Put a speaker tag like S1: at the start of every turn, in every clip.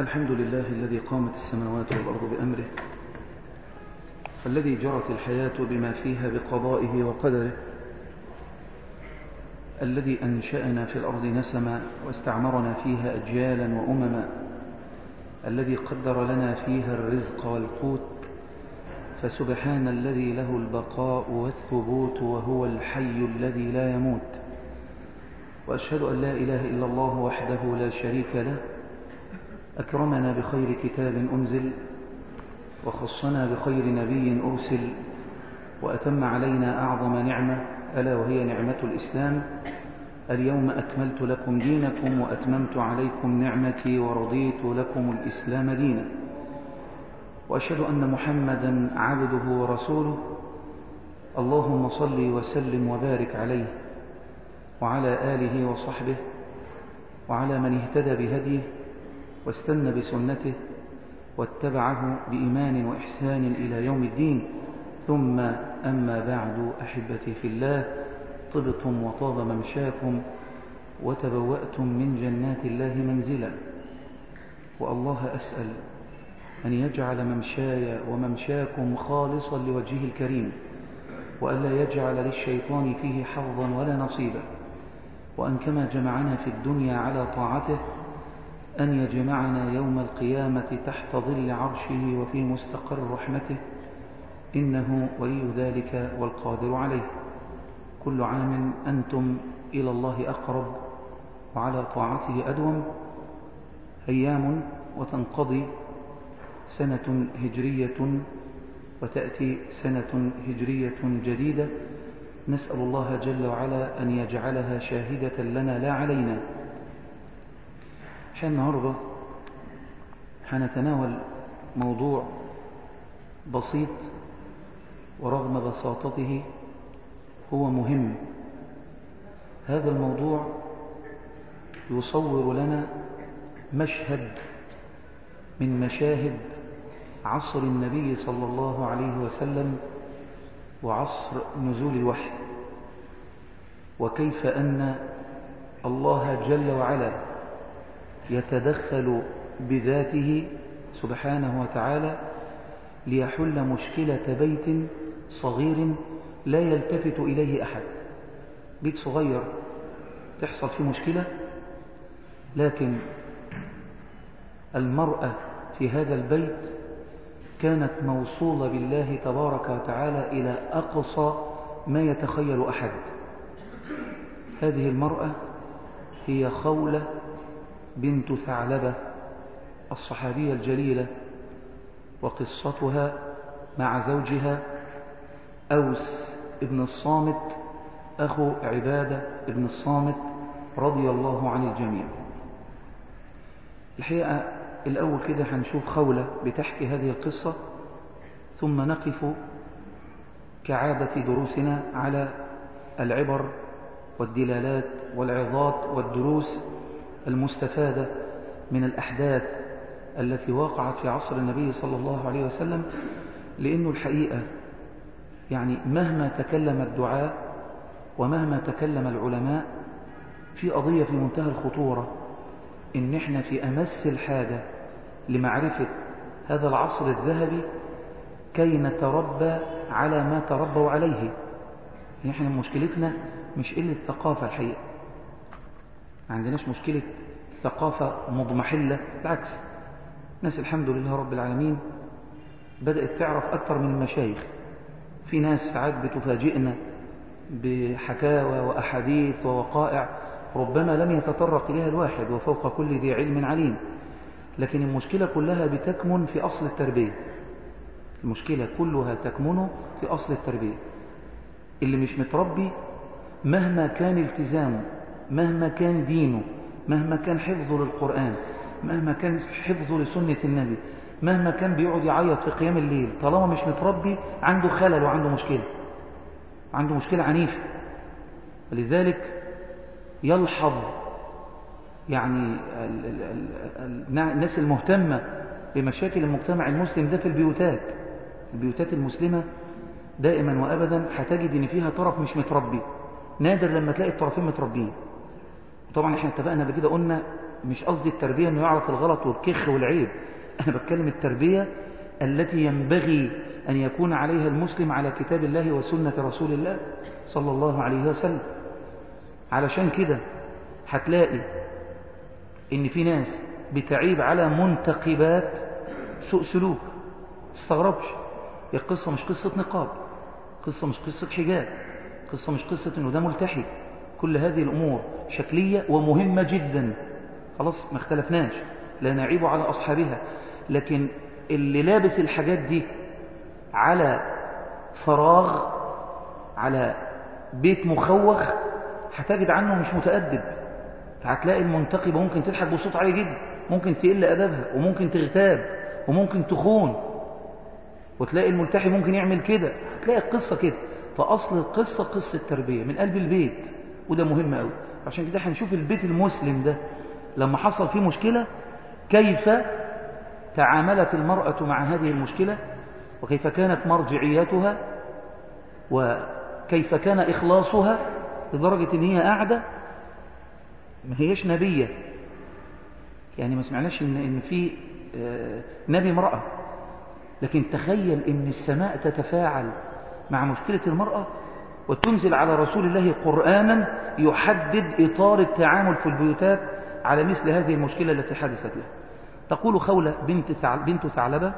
S1: الحمد لله الذي قامت السماوات والأرض بأمره الذي جرت الحياة بما فيها بقضائه وقدره الذي أنشأنا في الأرض نسما واستعمرنا فيها أجيالا وأمما الذي قدر لنا فيها الرزق والقوت فسبحان الذي له البقاء والثبوت وهو الحي الذي لا يموت وأشهد أن لا إله إلا الله وحده لا شريك له أكرمنا بخير كتاب أنزل وخصنا بخير نبي أرسل وأتم علينا أعظم نعمة ألا وهي نعمة الإسلام اليوم أكملت لكم دينكم وأتممت عليكم نعمتي ورضيت لكم الإسلام دينا وأشهد أن محمدا عبده ورسوله اللهم صل وسلم وبارك عليه وعلى آله وصحبه وعلى من اهتدى بهديه واستنى بسنته واتبعه بإيمان وإحسان إلى يوم الدين ثم أما بعد أحبتي في الله طبتم وطاب ممشاكم وتبوأتم من جنات الله منزلا والله أسأل أن يجعل ممشاي وممشاكم خالصا لوجهه الكريم وألا يجعل للشيطان فيه حظا ولا نصيبا وأن كما جمعنا في الدنيا على طاعته أن يجمعنا يوم القيامة تحت ظل عرشه وفي مستقر رحمته إنه ولي ذلك والقادر عليه كل عام أنتم إلى الله أقرب وعلى طاعته أدوم أيام وتنقضي سنة هجرية وتأتي سنة هجرية جديدة نسأل الله جل وعلا أن يجعلها شاهدة لنا لا علينا حين النهاردة حنتناول موضوع بسيط ورغم بساطته هو مهم هذا الموضوع يصور لنا مشهد من مشاهد عصر النبي صلى الله عليه وسلم وعصر نزول الوحي وكيف أن الله جل وعلا يتدخل بذاته سبحانه وتعالى ليحل مشكلة بيت صغير لا يلتفت إليه أحد بيت صغير تحصل فيه مشكلة لكن المرأة في هذا البيت كانت موصولة بالله تبارك وتعالى إلى أقصى ما يتخيل أحد هذه المرأة هي خولة بنت ثعلبة الصحابية الجليلة وقصتها مع زوجها أوس ابن الصامت أخو عبادة ابن الصامت رضي الله عن الجميع الحقيقة الأول كده هنشوف خولة بتحكي هذه القصة ثم نقف كعادة دروسنا على العبر والدلالات والعظات والدروس المستفادة من الأحداث التي وقعت في عصر النبي صلى الله عليه وسلم لأنه الحقيقة يعني مهما تكلم الدعاء ومهما تكلم العلماء في قضية في منتهى الخطورة إن إحنا في أمس الحاجة لمعرفة هذا العصر الذهبي كي نتربى على ما تربوا عليه إحنا مشكلتنا مش قلة ثقافة الحقيقة ما عندناش مشكلة ثقافة مضمحلة بالعكس ناس الحمد لله رب العالمين بدأت تعرف أكثر من المشايخ في ناس ساعات بتفاجئنا بحكاوى وأحاديث ووقائع ربما لم يتطرق إليها الواحد وفوق كل ذي علم عليم لكن المشكلة كلها بتكمن في أصل التربية المشكلة كلها تكمن في أصل التربية اللي مش متربي مهما كان التزامه مهما كان دينه مهما كان حفظه للقرآن مهما كان حفظه لسنة النبي مهما كان بيقعد يعيط في قيام الليل طالما مش متربي عنده خلل وعنده مشكلة عنده مشكلة عنيفة لذلك يلحظ يعني ال ال ال الناس المهتمة بمشاكل المجتمع المسلم ده في البيوتات البيوتات المسلمة دائما وأبدا هتجد ان فيها طرف مش متربي نادر لما تلاقي الطرفين متربيين وطبعا احنا اتفقنا بكده قلنا مش قصدي التربية انه يعرف الغلط والكخ والعيب انا بتكلم التربية التي ينبغي ان يكون عليها المسلم على كتاب الله وسنة رسول الله صلى الله عليه وسلم علشان كده هتلاقي ان في ناس بتعيب على منتقبات سوء سلوك تستغربش هي القصة مش قصة نقاب قصة مش قصة حجاب قصة مش قصة انه ده ملتحي كل هذه الامور شكلية ومهمة جدا خلاص ما اختلفناش لا نعيب على اصحابها لكن اللي لابس الحاجات دي على فراغ على بيت مخوخ هتجد عنه مش متأدب فهتلاقي المنتقبة ممكن تضحك بصوت عالي جدا ممكن تقل أدبها وممكن تغتاب وممكن تخون وتلاقي الملتحي ممكن يعمل كده هتلاقي القصة كده فأصل القصة قصة تربية من قلب البيت وده مهم قوي عشان كده هنشوف البيت المسلم ده لما حصل فيه مشكلة كيف تعاملت المرأة مع هذه المشكلة وكيف كانت مرجعيتها وكيف كان إخلاصها لدرجة إن هي قاعدة ما هيش نبية يعني ما سمعناش إن, إن في نبي امرأة لكن تخيل إن السماء تتفاعل مع مشكلة المرأة وتنزل على رسول الله قرآنا يحدد إطار التعامل في البيوتات على مثل هذه المشكلة التي حدثت له تقول خولة بنت, بنت ثعلبة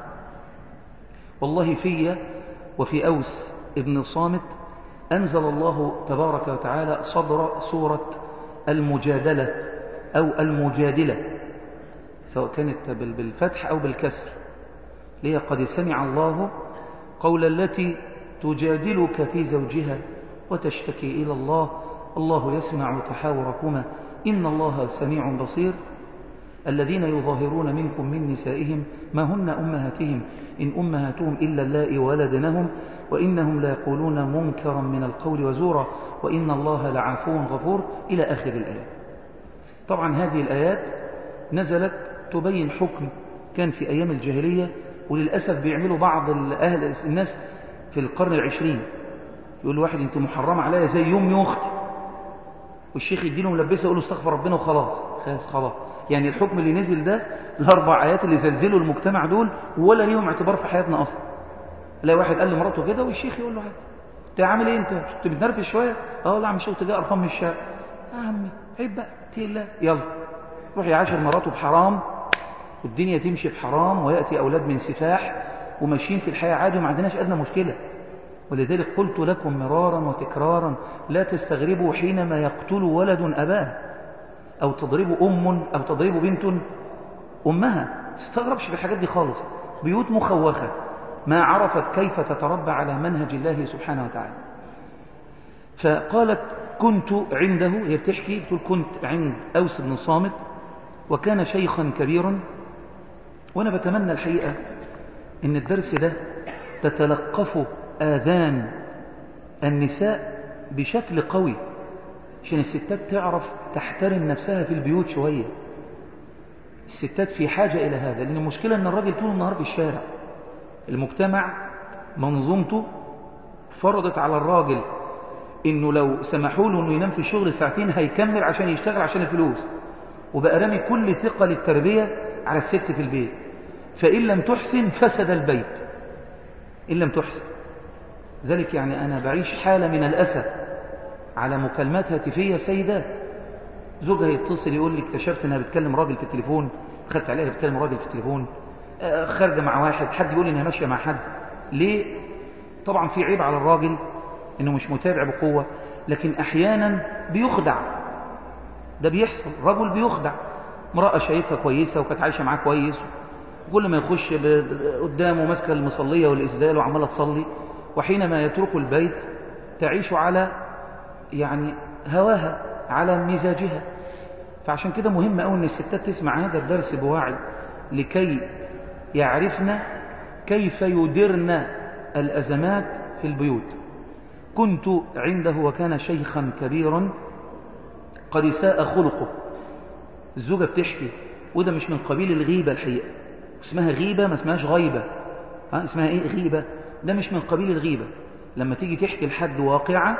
S1: والله في وفي أوس ابن صامت أنزل الله تبارك وتعالى صدر سورة المجادلة أو المجادلة سواء كانت بالفتح أو بالكسر ليه قد سمع الله قول التي تجادلك في زوجها وتشتكي إلى الله الله يسمع تحاوركما إن الله سميع بصير الذين يظاهرون منكم من نسائهم ما هن أمهاتهم إن أمهاتهم إلا اللائي ولدنهم وإنهم لا يقولون منكرا من القول وزورا وإن الله لعفو غفور إلى آخر الآيات طبعا هذه الآيات نزلت تبين حكم كان في أيام الجاهلية وللأسف بيعملوا بعض أهل الناس في القرن العشرين يقول واحد انت محرم عليا زي يومي واختي والشيخ يديله ملبسه يقول له استغفر ربنا وخلاص خلاص خلاص يعني الحكم اللي نزل ده الاربع ايات اللي زلزلوا المجتمع دول ولا ليهم اعتبار في حياتنا اصلا لا واحد قال لمراته كده والشيخ يقول له عادي انت عامل ايه انت كنت بتنرفز شويه اه لا عم شوت جاي قرفان من الشارع يا عمي عيب بقى اتقي الله يلا روح يعاشر مراته بحرام والدنيا تمشي بحرام وياتي اولاد من سفاح وماشيين في الحياه عادي وما عندناش ادنى مشكله ولذلك قلت لكم مرارا وتكرارا لا تستغربوا حينما يقتل ولد أباه أو تضرب أم أو تضرب بنت أمها تستغربش بالحاجات دي خالص بيوت مخوخة ما عرفت كيف تتربى على منهج الله سبحانه وتعالى فقالت كنت عنده هي بتحكي بتقول كنت عند أوس بن صامت وكان شيخا كبيرا وأنا بتمنى الحقيقة إن الدرس ده تتلقفه آذان النساء بشكل قوي عشان الستات تعرف تحترم نفسها في البيوت شوية الستات في حاجة إلى هذا لأن المشكلة أن الراجل طول النهار في الشارع المجتمع منظومته فرضت على الراجل انه لو سمحوا له انه ينام في الشغل ساعتين هيكمل عشان يشتغل عشان الفلوس وبقى رامي كل ثقة للتربية على الست في البيت فإن لم تحسن فسد البيت إن لم تحسن ذلك يعني أنا بعيش حالة من الأسى على مكالمات هاتفية سيدات زوجها يتصل يقول لي اكتشفت انها بتكلم راجل في التليفون خدت عليها بتكلم راجل في التليفون آه خارجه مع واحد حد يقول انها ماشيه مع حد ليه طبعا في عيب على الراجل انه مش متابع بقوه لكن احيانا بيخدع ده بيحصل رجل بيخدع امراه شايفها كويسه وكانت عايشه معاه كويس كل ما يخش قدامه ماسكه المصليه والاسدال وعماله تصلي وحينما يترك البيت تعيش على يعني هواها على مزاجها فعشان كده مهم قوي ان الستات تسمع هذا الدرس بوعي لكي يعرفن كيف يدرن الازمات في البيوت كنت عنده وكان شيخا كبيرا قد ساء خلقه الزوجة بتحكي وده مش من قبيل الغيبة الحقيقة اسمها غيبة ما اسمهاش غيبة ها اسمها ايه غيبة ده مش من قبيل الغيبة لما تيجي تحكي لحد واقعة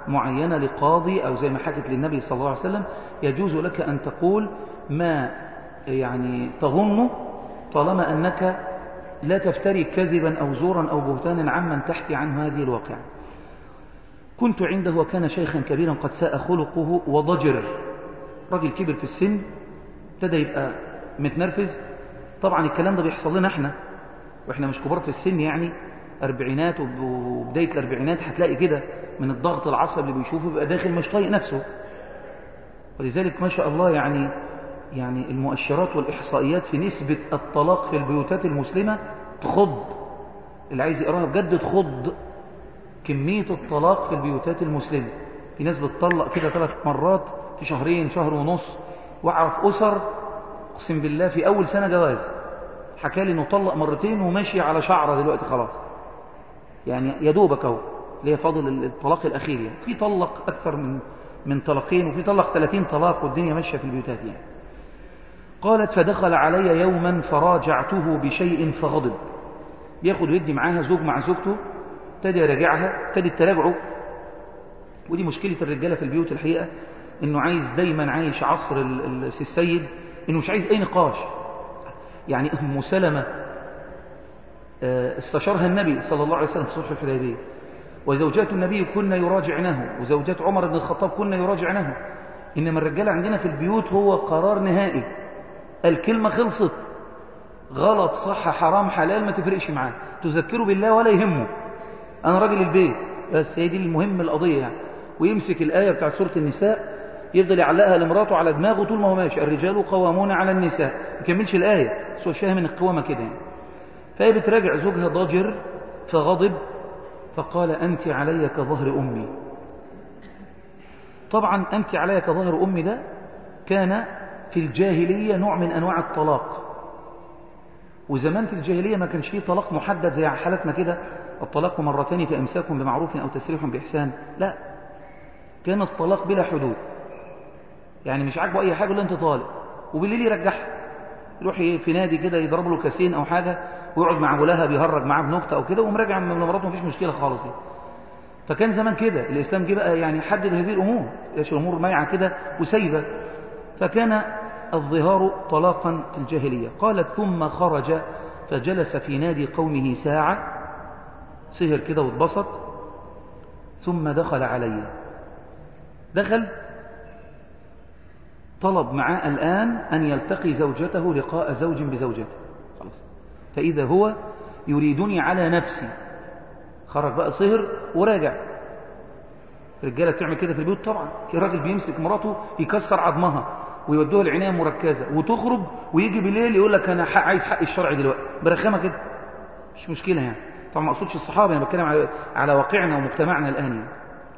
S1: معينة لقاضي أو زي ما حكت للنبي صلى الله عليه وسلم يجوز لك أن تقول ما يعني تظن طالما أنك لا تفتري كذبا أو زورا أو بهتانا عمن تحكي عنه هذه الواقعة كنت عنده وكان شيخا كبيرا قد ساء خلقه وضجر راجل كبر في السن ابتدى يبقى متنرفز طبعا الكلام ده بيحصل لنا احنا واحنا مش كبار في السن يعني أربعينات وبداية الأربعينات هتلاقي كده من الضغط العصبي اللي بيشوفه بيبقى داخل مش طايق نفسه ولذلك ما شاء الله يعني يعني المؤشرات والإحصائيات في نسبة الطلاق في البيوتات المسلمة تخض اللي عايز يقراها بجد تخض كمية الطلاق في البيوتات المسلمة في ناس بتطلق كده ثلاث مرات في شهرين شهر ونص واعرف أسر اقسم بالله في أول سنة جواز حكى لي انه طلق مرتين وماشي على شعره دلوقتي خلاص يعني يا دوبك اهو اللي هي فاضل الطلاق الاخير يعني في طلق اكثر من من طلقين وفي طلق 30 طلاق والدنيا ماشيه في البيوتات يعني قالت فدخل علي يوما فراجعته بشيء فغضب بياخد ويدي معاها زوج مع زوجته ابتدى يراجعها ابتدت تراجعه ودي مشكله الرجاله في البيوت الحقيقه انه عايز دايما عايش عصر السيد انه مش عايز اي نقاش يعني ام سلمه استشارها النبي صلى الله عليه وسلم في صلح الحديبيه وزوجات النبي كن يراجعنه وزوجات عمر بن الخطاب كن يراجعنه انما الرجال عندنا في البيوت هو قرار نهائي الكلمه خلصت غلط صح حرام حلال ما تفرقش معاه تذكره بالله ولا يهمه انا راجل البيت بس هي دي المهم القضيه يعني ويمسك الايه بتاعت سوره النساء يفضل يعلقها لمراته على دماغه طول ما هو ماشي الرجال قوامون على النساء ما يكملش الايه بس هو شايف من القوامه كده يعني فهي بتراجع زوجها ضجر فغضب فقال أنت علي كظهر أمي طبعا أنت علي كظهر أمي ده كان في الجاهلية نوع من أنواع الطلاق وزمان في الجاهلية ما كانش فيه طلاق محدد زي حالتنا كده الطلاق مرتين فإمساك بمعروف أو تسريح بإحسان لا كان الطلاق بلا حدود يعني مش عاجبه أي حاجة إلا أنت طالق وبالليل يرجعها يروح في نادي كده يضرب له كاسين أو حاجة ويقعد مع ولها بيهرج معاه بنكته او كده وقوم راجع من مراته مفيش مشكله خالص يعني. فكان زمان كده الاسلام جه بقى يعني حدد هذه الامور ليش الامور مايعه كده وسايبه فكان الظهار طلاقا في الجاهليه قالت ثم خرج فجلس في نادي قومه ساعه سهر كده واتبسط ثم دخل علي دخل طلب معاه الآن أن يلتقي زوجته لقاء زوج بزوجته خلاص فإذا هو يريدني على نفسي خرج بقى صهر وراجع الرجاله بتعمل كده في البيوت طبعا في راجل بيمسك مراته يكسر عظمها ويودوها العنايه المركزه وتخرج ويجي بالليل يقول لك انا حق عايز حق الشرعي دلوقتي برخامه كده مش مشكله يعني طبعا ما اقصدش الصحابه انا بتكلم على على واقعنا ومجتمعنا الان يعني.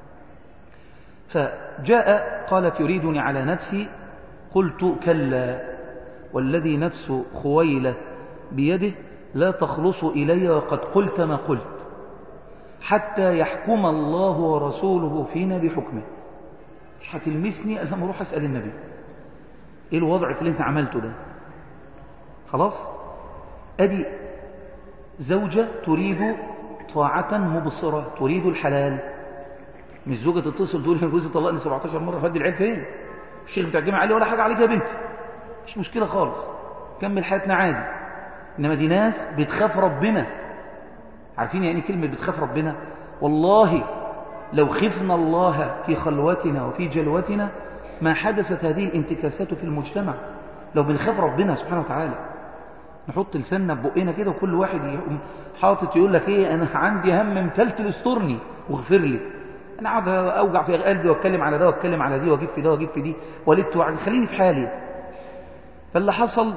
S1: فجاء قالت يريدني على نفسي قلت كلا والذي نفس خويله بيده لا تخلص إلي وقد قلت ما قلت حتى يحكم الله ورسوله فينا بحكمه مش هتلمسني الا لما اروح اسال النبي ايه الوضع اللي انت عملته ده خلاص ادي زوجة تريد طاعة مبصرة تريد الحلال مش زوجة تتصل تقول يا جوزي طلقني 17 مرة فدي العيب فين الشيخ بتاع الجامعة قال لي ولا حاجة عليك يا بنتي مش مشكلة خالص كمل حياتنا عادي إنما دي ناس بتخاف ربنا عارفين يعني كلمة بتخاف ربنا والله لو خفنا الله في خلوتنا وفي جلوتنا ما حدثت هذه الانتكاسات في المجتمع لو بنخاف ربنا سبحانه وتعالى نحط لساننا ببقنا كده وكل واحد يقوم حاطط يقول لك ايه انا عندي هم متلت استرني واغفر لي انا قاعد اوجع في قلبي واتكلم على ده واتكلم على دي واجيب في ده واجيب في دي ولدت وعدي خليني في حالي فاللي حصل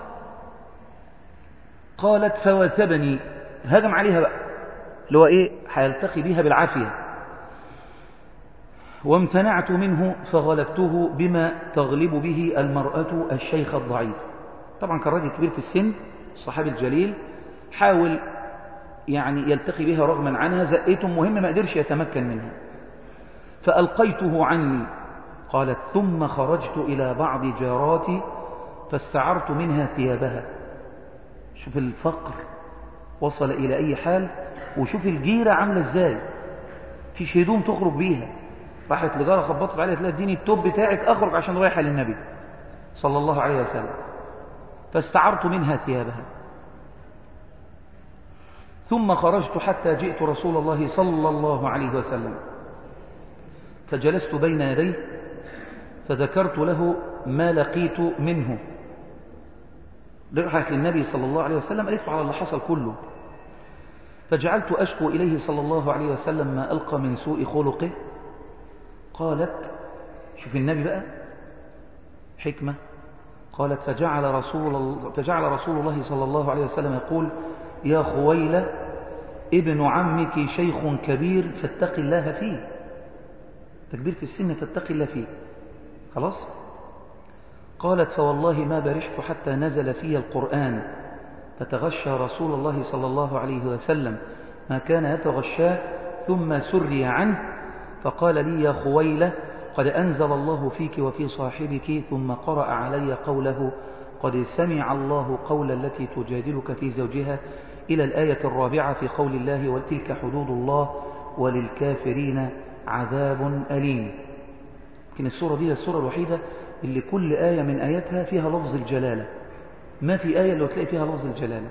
S1: قالت فوثبني هجم عليها بقى اللي هو ايه هيلتقي بيها بالعافيه وامتنعت منه فغلبته بما تغلب به المرأة الشيخ الضعيف طبعا كان راجل كبير في السن الصحابي الجليل حاول يعني يلتقي بها رغما عنها زقيته مهم ما قدرش يتمكن منها فألقيته عني قالت ثم خرجت إلى بعض جاراتي فاستعرت منها ثيابها شوف الفقر وصل إلى أي حال وشوف الجيرة عاملة ازاي فيش هدوم تخرج بيها راحت لجارة خبطت عليها تلاقي اديني التوب بتاعك أخرج عشان رايحة للنبي صلى الله عليه وسلم فاستعرت منها ثيابها ثم خرجت حتى جئت رسول الله صلى الله عليه وسلم فجلست بين يديه فذكرت له ما لقيت منه رجعت للنبي صلى الله عليه وسلم قالت على اللي حصل كله فجعلت أشكو إليه صلى الله عليه وسلم ما ألقى من سوء خلقه قالت شوف النبي بقى حكمة قالت فجعل رسول, فجعل رسول الله صلى الله عليه وسلم يقول يا خويلة ابن عمك شيخ كبير فاتق الله فيه تكبير في السن فاتق الله فيه خلاص قالت فوالله ما برحت حتى نزل في القرآن فتغشى رسول الله صلى الله عليه وسلم ما كان يتغشاه ثم سري عنه فقال لي يا خويلة قد أنزل الله فيك وفي صاحبك ثم قرأ علي قوله قد سمع الله قول التي تجادلك في زوجها إلى الآية الرابعة في قول الله وتلك حدود الله وللكافرين عذاب أليم لكن السورة دي السورة الوحيدة اللي كل آية من آياتها فيها لفظ الجلالة ما في آية اللي تلاقي فيها لفظ الجلالة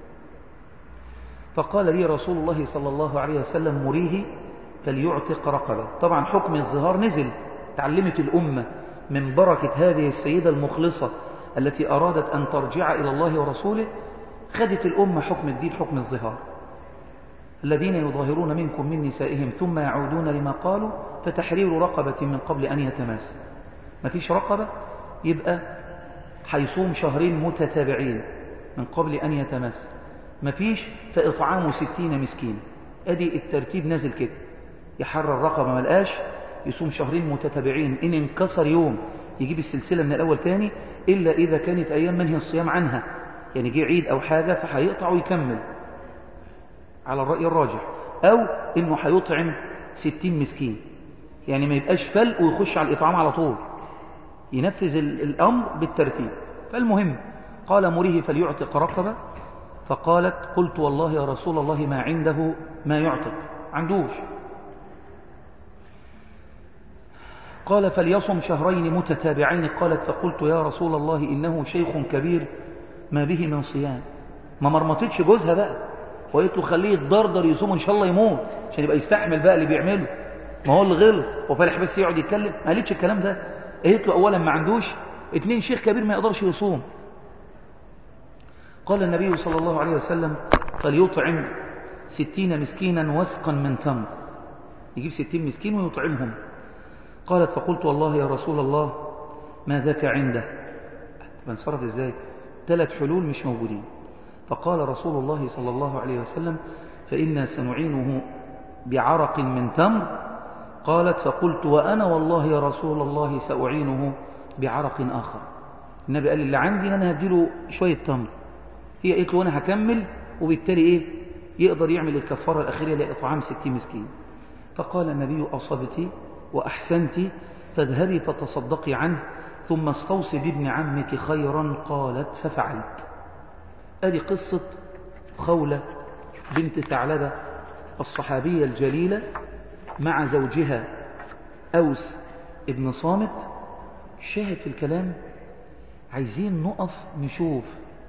S1: فقال لي رسول الله صلى الله عليه وسلم مريه فليعتق رقبة طبعا حكم الظهار نزل تعلمت الأمة من بركة هذه السيدة المخلصة التي أرادت أن ترجع إلى الله ورسوله خدت الأمة حكم الدين حكم الظهار الذين يظاهرون منكم من نسائهم ثم يعودون لما قالوا فتحرير رقبة من قبل أن يتماس ما فيش رقبة يبقى حيصوم شهرين متتابعين من قبل أن يتماس ما فيش فإطعام ستين مسكين أدي الترتيب نازل كده يحرر رقبة ملقاش يصوم شهرين متتابعين إن انكسر يوم يجيب السلسلة من الأول تاني إلا إذا كانت أيام منهي الصيام عنها يعني جه عيد أو حاجة فهيقطع ويكمل على الرأي الراجح أو إنه هيطعم ستين مسكين يعني ما يبقاش فلق ويخش على الإطعام على طول ينفذ الأمر بالترتيب فالمهم قال مريه فليعتق رقبة فقالت قلت والله يا رسول الله ما عنده ما يعتق عندوش قال فليصم شهرين متتابعين قالت فقلت يا رسول الله إنه شيخ كبير ما به من صيام ما مرمطتش جوزها بقى وقالت له خليه يتدردر يصوم ان شاء الله يموت عشان يبقى يستحمل بقى اللي بيعمله ما هو اللي غلط وفالح بس يقعد يتكلم ما قالتش الكلام ده قالت له اولا ما عندوش اتنين شيخ كبير ما يقدرش يصوم قال النبي صلى الله عليه وسلم فليطعم ستين مسكينا وسقا من تمر يجيب ستين مسكين ويطعمهم قالت فقلت والله يا رسول الله ما ذاك عنده بنصرف ازاي ثلاث حلول مش موجودين فقال رسول الله صلى الله عليه وسلم فإنا سنعينه بعرق من تمر قالت فقلت وأنا والله يا رسول الله سأعينه بعرق آخر النبي قال اللي عندي أنا هديله شوية تمر هي قالت له أنا هكمل وبالتالي إيه يقدر يعمل الكفارة الأخيرة لإطعام ستين مسكين فقال النبي أصبت وأحسنت فاذهبي فتصدقي عنه ثم استوصي بابن عمك خيرا قالت ففعلت ادي قصة خولة بنت ثعلبة الصحابية الجليلة مع زوجها أوس ابن صامت شاهد في الكلام عايزين نقف نشوف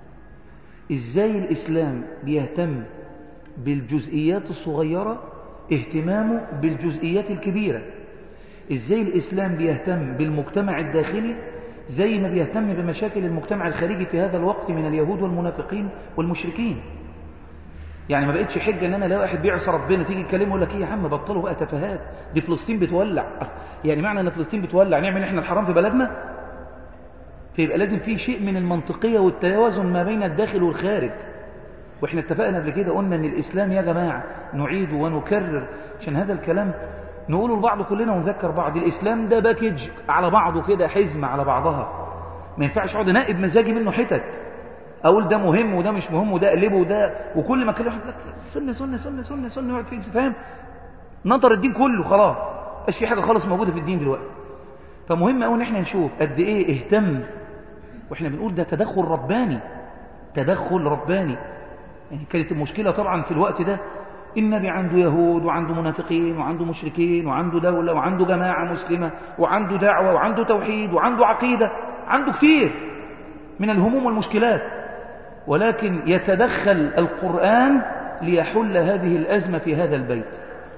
S1: ازاي الإسلام بيهتم بالجزئيات الصغيرة اهتمامه بالجزئيات الكبيرة ازاي الإسلام بيهتم بالمجتمع الداخلي زي ما بيهتم بمشاكل المجتمع الخارجي في هذا الوقت من اليهود والمنافقين والمشركين يعني ما بقتش حجة ان انا لو واحد بيعصى ربنا تيجي تكلمه يقول لك ايه يا عم بطلوا بقى تفاهات دي فلسطين بتولع يعني معنى ان فلسطين بتولع نعمل احنا الحرام في بلدنا فيبقى لازم في شيء من المنطقية والتوازن ما بين الداخل والخارج واحنا اتفقنا قبل كده قلنا ان الاسلام يا جماعة نعيد ونكرر عشان هذا الكلام نقوله لبعض كلنا ونذكر بعض الإسلام ده باكج على بعضه كده حزمة على بعضها ما ينفعش اقعد انقب مزاجي منه حتت اقول ده مهم وده مش مهم وده اقلبه وده وكل ما كل واحد لك سنه سنه سنه سنه سنه يقعد فيه فاهم نطر الدين كله خلاص مش في حاجه خالص موجوده في الدين دلوقتي فمهم قوي ان احنا نشوف قد ايه اهتم واحنا بنقول ده تدخل رباني تدخل رباني يعني كانت المشكله طبعا في الوقت ده النبي عنده يهود وعنده منافقين وعنده مشركين وعنده دولة وعنده جماعة مسلمة وعنده دعوة وعنده توحيد وعنده عقيدة عنده كثير من الهموم والمشكلات ولكن يتدخل القرآن ليحل هذه الأزمة في هذا البيت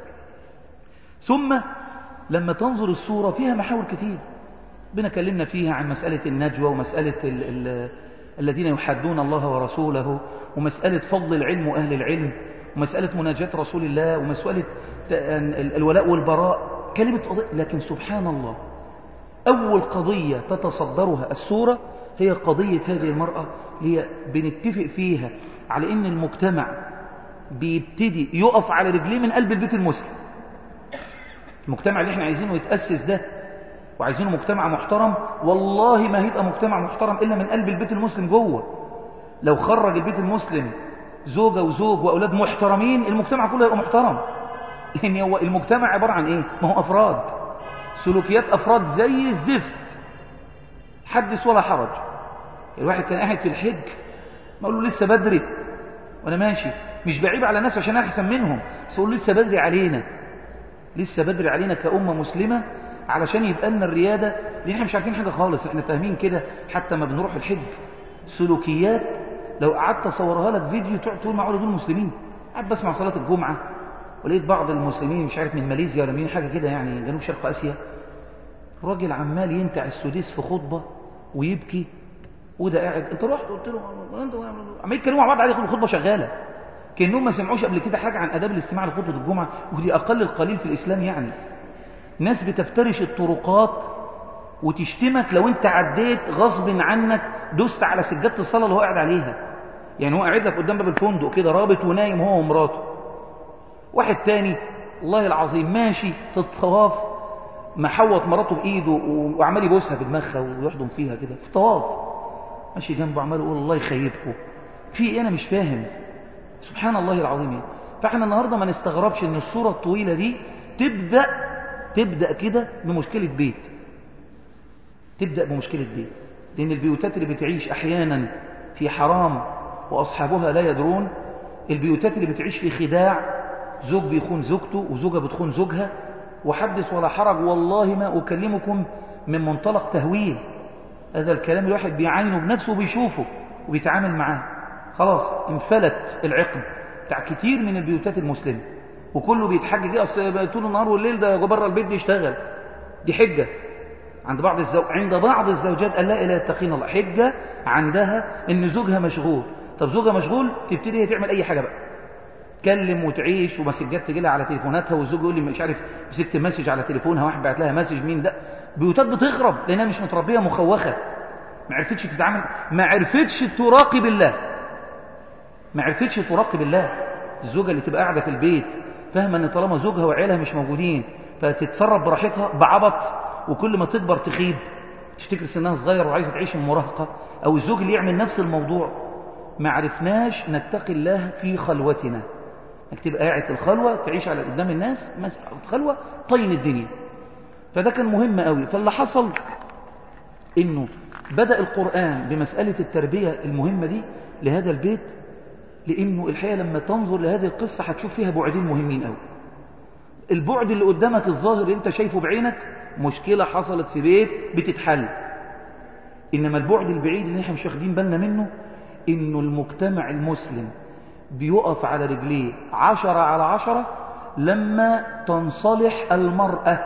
S1: ثم لما تنظر الصورة فيها محاور كثير بنكلمنا فيها عن مسألة النجوى ومسألة ال ال الذين يحدون الله ورسوله ومسألة فضل العلم وأهل العلم ومسألة مناجاة رسول الله ومسألة الولاء والبراء كلمة لكن سبحان الله أول قضية تتصدرها السورة هي قضية هذه المرأة هي بنتفق فيها على أن المجتمع بيبتدي يقف على رجليه من قلب البيت المسلم المجتمع اللي احنا عايزينه يتأسس ده وعايزينه مجتمع محترم والله ما هيبقى مجتمع محترم إلا من قلب البيت المسلم جوه لو خرج البيت المسلم زوجة وزوج وأولاد محترمين المجتمع كله يبقى محترم لأن هو المجتمع عبارة عن إيه؟ ما هو أفراد سلوكيات أفراد زي الزفت حدث ولا حرج الواحد كان قاعد في الحج ما أقول له لسه بدري وأنا ماشي مش بعيب على الناس عشان أحسن منهم بس أقول له لسه بدري علينا لسه بدري علينا كأمة مسلمة علشان يبقى لنا الريادة لأن احنا مش عارفين حاجة خالص احنا فاهمين كده حتى ما بنروح الحج سلوكيات لو قعدت اصورها لك فيديو تقعد تقول معقول دول مسلمين قاعد بسمع صلاة الجمعة ولقيت بعض المسلمين مش عارف من ماليزيا ولا من حاجة كده يعني جنوب شرق آسيا راجل عمال ينتع السديس في خطبة ويبكي وده قاعد انت رحت قلت له انت عمال يتكلموا مع بعض عادي الخطبة شغالة كأنهم ما سمعوش قبل كده حاجة عن آداب الاستماع لخطبة الجمعة ودي أقل القليل في الإسلام يعني ناس بتفترش الطرقات وتشتمك لو انت عديت غصب عنك دست على سجادة الصلاة اللي هو قاعد عليها يعني هو قاعد لك قدام باب الفندق كده رابط ونايم هو ومراته واحد تاني والله العظيم ماشي في الطواف محوط مراته بايده وعمال يبوسها بدماغها ويحضن فيها كده في طواف ماشي جنبه عمال يقول الله يخيبكم في ايه انا مش فاهم سبحان الله العظيم فاحنا النهارده ما نستغربش ان الصوره الطويله دي تبدا تبدا كده بمشكله بيت تبدا بمشكله بيت لان البيوتات اللي بتعيش احيانا في حرام واصحابها لا يدرون البيوتات اللي بتعيش في خداع زوج بيخون زوجته وزوجه بتخون زوجها وحدث ولا حرج والله ما اكلمكم من منطلق تهويل هذا الكلام الواحد بيعاينه بنفسه وبيشوفه وبيتعامل معاه خلاص انفلت العقد بتاع كتير من البيوتات المسلمة وكله بيتحجج ايه اصل طول النهار والليل ده بره البيت بيشتغل دي حجة عند بعض الزو... عند بعض الزوجات قال لا اله يتقين الله حجة عندها ان زوجها مشغول طب زوجها مشغول تبتدي هي تعمل اي حاجة بقى تكلم وتعيش ومسجات تجي لها على تليفوناتها والزوج يقول لي مش عارف مسكت مسج على تليفونها واحد بعت لها مسج مين ده بيوتات بتخرب لانها مش متربيه مخوخه ما عرفتش تتعامل ما عرفتش تراقب الله ما عرفتش تراقب الله الزوجه اللي تبقى قاعده في البيت فاهمه ان طالما زوجها وعيالها مش موجودين فتتصرف براحتها بعبط وكل ما تكبر تخيب تفتكر سنها صغير وعايزه تعيش المراهقه او الزوج اللي يعمل نفس الموضوع ما عرفناش نتقي الله في خلوتنا انك تبقى قاعد في الخلوه تعيش على قدام الناس خلوه طين الدنيا فده كان مهم قوي فاللي حصل انه بدا القران بمساله التربيه المهمه دي لهذا البيت لانه الحقيقه لما تنظر لهذه القصه هتشوف فيها بعدين مهمين قوي البعد اللي قدامك الظاهر اللي انت شايفه بعينك مشكله حصلت في بيت بتتحل انما البعد البعيد اللي احنا مش واخدين بالنا منه انه المجتمع المسلم بيقف على رجليه عشرة على عشرة لما تنصلح المرأة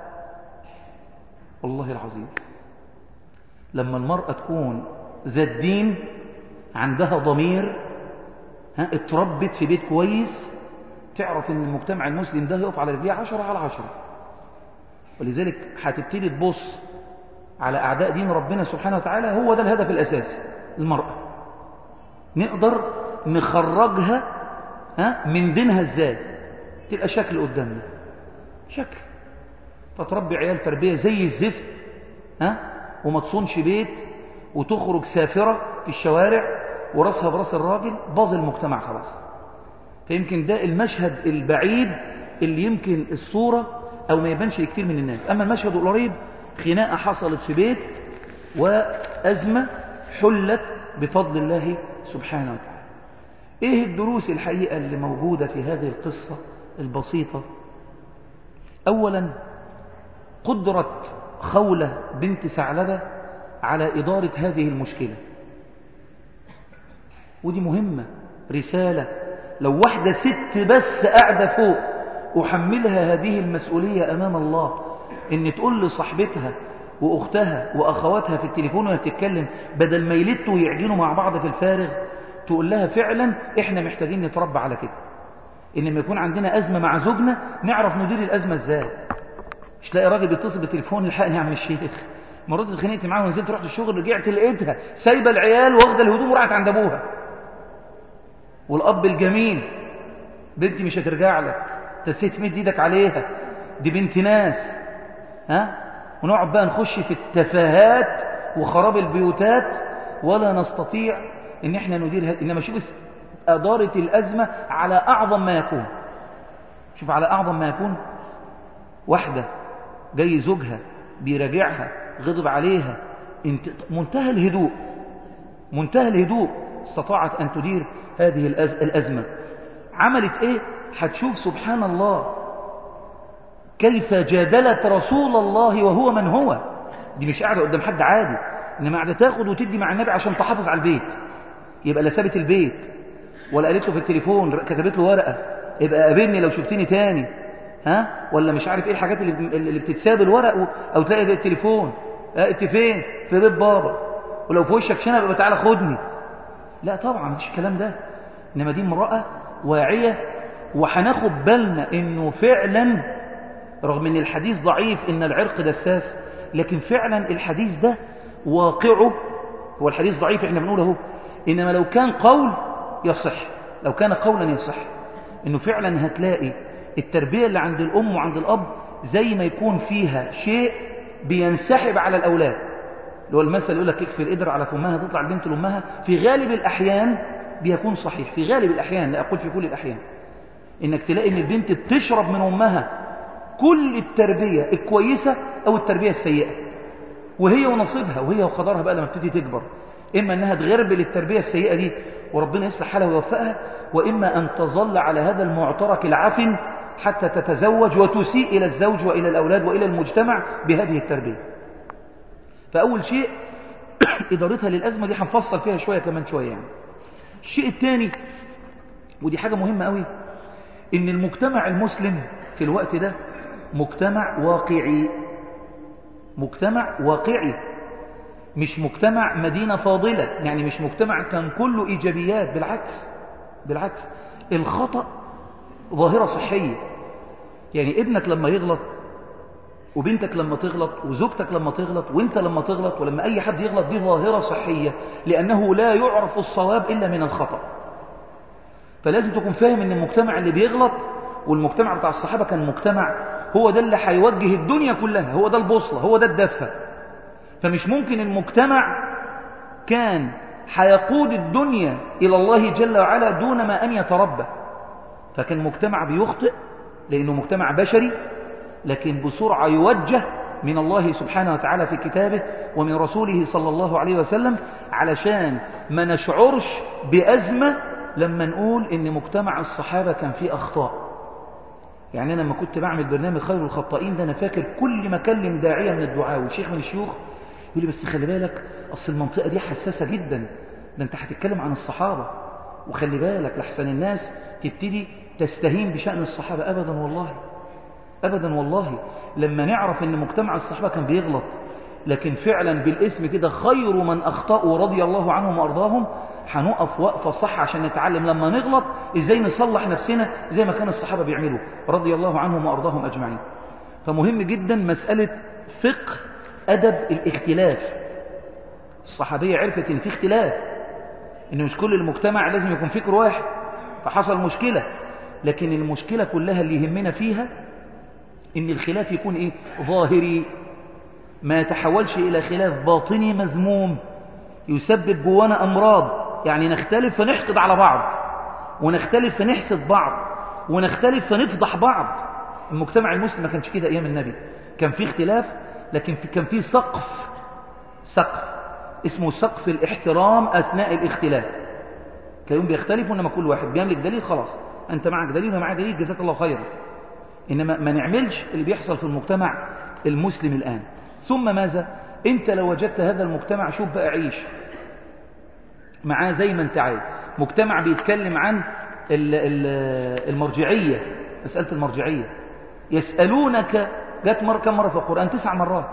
S1: والله العظيم لما المرأة تكون ذات دين عندها ضمير ها اتربت في بيت كويس تعرف ان المجتمع المسلم ده يقف على رجليه عشرة على عشرة ولذلك هتبتدي تبص على أعداء دين ربنا سبحانه وتعالى هو ده الهدف الأساسي المرأة نقدر نخرجها ها من دينها ازاي تبقى شكل قدامنا شكل فتربي عيال تربية زي الزفت ها وما تصونش بيت وتخرج سافرة في الشوارع وراسها براس الراجل باظ المجتمع خلاص فيمكن ده المشهد البعيد اللي يمكن الصورة أو ما يبانش لكتير من الناس أما المشهد القريب خناقة حصلت في بيت وأزمة حلت بفضل الله سبحانه وتعالى ايه الدروس الحقيقة اللي موجودة في هذه القصة البسيطة اولا قدرة خولة بنت ثعلبة على إدارة هذه المشكلة ودي مهمة رسالة لو واحدة ست بس قاعدة فوق أحملها هذه المسؤولية أمام الله إن تقول لصاحبتها وأختها وأخواتها في التليفون وهي بتتكلم بدل ما يلتوا ويعجنوا مع بعض في الفارغ تقول لها فعلا إحنا محتاجين نتربى على كده إن لما يكون عندنا أزمة مع زوجنا نعرف ندير الأزمة إزاي مش لاقي راجل بيتصل بالتليفون الحقني يا عم الشيخ مرات اتخانقت معاها ونزلت رحت الشغل رجعت لقيتها سايبه العيال واخده الهدوم وراحت عند ابوها والاب الجميل بنتي مش هترجع لك انت ازاي تمد ايدك عليها دي بنت ناس ها ونقعد بقى نخش في التفاهات وخراب البيوتات ولا نستطيع ان احنا ندير هذا انما شوف اداره الازمه على اعظم ما يكون شوف على اعظم ما يكون واحده جاي زوجها بيراجعها غضب عليها انت منتهى الهدوء منتهى الهدوء استطاعت أن تدير هذه الأزمة عملت إيه؟ هتشوف سبحان الله كيف جادلت رسول الله وهو من هو دي مش قاعدة قدام حد عادي إنما قاعدة تاخد وتدي مع النبي عشان تحافظ على البيت يبقى لا سابت البيت ولا قالت له في التليفون كتبت له ورقة يبقى قابلني لو شفتني تاني ها ولا مش عارف ايه الحاجات اللي اللي بتتساب الورق او تلاقي ده التليفون اه انت فين في بيت بابا ولو في وشك شنب يبقى تعالى خدني لا طبعا مفيش الكلام ده انما دي امراه واعيه وهناخد بالنا انه فعلا رغم ان الحديث ضعيف ان العرق دساس لكن فعلا الحديث ده واقعه هو الحديث ضعيف احنا بنقول اهو انما لو كان قول يصح لو كان قولا يصح انه فعلا هتلاقي التربية اللي عند الأم وعند الأب زي ما يكون فيها شيء بينسحب على الأولاد اللي هو المثل يقول لك اكفي القدر على فمها تطلع البنت لأمها في غالب الأحيان بيكون صحيح في غالب الأحيان لا أقول في كل الأحيان إنك تلاقي إن البنت بتشرب من أمها كل التربية الكويسة أو التربية السيئة وهي ونصيبها وهي وقدرها بقى لما تبتدي تكبر إما أنها تغربل التربية السيئة دي وربنا يصلح حالها ويوفقها وإما أن تظل على هذا المعترك العفن حتى تتزوج وتسيء إلى الزوج وإلى الأولاد وإلى المجتمع بهذه التربية فأول شيء إدارتها للأزمة دي هنفصل فيها شوية كمان شوية يعني الشيء الثاني ودي حاجة مهمة قوي إن المجتمع المسلم في الوقت ده مجتمع واقعي مجتمع واقعي مش مجتمع مدينة فاضلة يعني مش مجتمع كان كله إيجابيات بالعكس بالعكس الخطأ ظاهرة صحية يعني ابنك لما يغلط وبنتك لما تغلط وزوجتك لما تغلط وانت لما تغلط ولما اي حد يغلط دي ظاهرة صحية لانه لا يعرف الصواب الا من الخطأ فلازم تكون فاهم ان المجتمع اللي بيغلط والمجتمع بتاع الصحابة كان مجتمع هو ده اللي هيوجه الدنيا كلها هو ده البوصلة هو ده الدفة فمش ممكن المجتمع كان هيقود الدنيا إلى الله جل وعلا دون ما أن يتربى فكان مجتمع بيخطئ لأنه مجتمع بشري لكن بسرعة يوجه من الله سبحانه وتعالى في كتابه ومن رسوله صلى الله عليه وسلم علشان ما نشعرش بأزمة لما نقول إن مجتمع الصحابة كان فيه أخطاء يعني أنا لما كنت بعمل برنامج خير الخطائين ده أنا فاكر كل ما كلم داعية من الدعاء وشيخ من الشيوخ يقول لي بس خلي بالك أصل المنطقة دي حساسة جدا ده أنت هتتكلم عن الصحابة وخلي بالك لحسن الناس تبتدي تستهين بشأن الصحابة أبدا والله أبدا والله لما نعرف أن مجتمع الصحابة كان بيغلط لكن فعلا بالاسم كده خير من أخطأوا رضي الله عنهم وأرضاهم هنقف وقفة صح عشان نتعلم لما نغلط إزاي نصلح نفسنا زي ما كان الصحابة بيعملوا رضي الله عنهم وأرضاهم أجمعين فمهم جدا مسألة فقه أدب الاختلاف الصحابية عرفت إن في اختلاف إن مش كل المجتمع لازم يكون فكر واحد فحصل مشكلة لكن المشكلة كلها اللي يهمنا فيها إن الخلاف يكون إيه ظاهري ما يتحولش إلى خلاف باطني مذموم يسبب جوانا أمراض يعني نختلف فنحقد على بعض ونختلف فنحسد بعض ونختلف فنفضح بعض المجتمع المسلم ما كانش كده أيام النبي كان في اختلاف لكن في كان في سقف سقف اسمه سقف الاحترام أثناء الاختلاف تلاقيهم بيختلفوا إنما كل واحد بيملك دليل خلاص أنت معك دليل ومعك دليل جزاك الله خيرا إنما ما نعملش اللي بيحصل في المجتمع المسلم الآن ثم ماذا أنت لو وجدت هذا المجتمع شوف بقى عيش معاه زي ما انت عايز مجتمع بيتكلم عن المرجعية مسألة المرجعية يسألونك جت مرة كم مرة في القرآن تسع مرات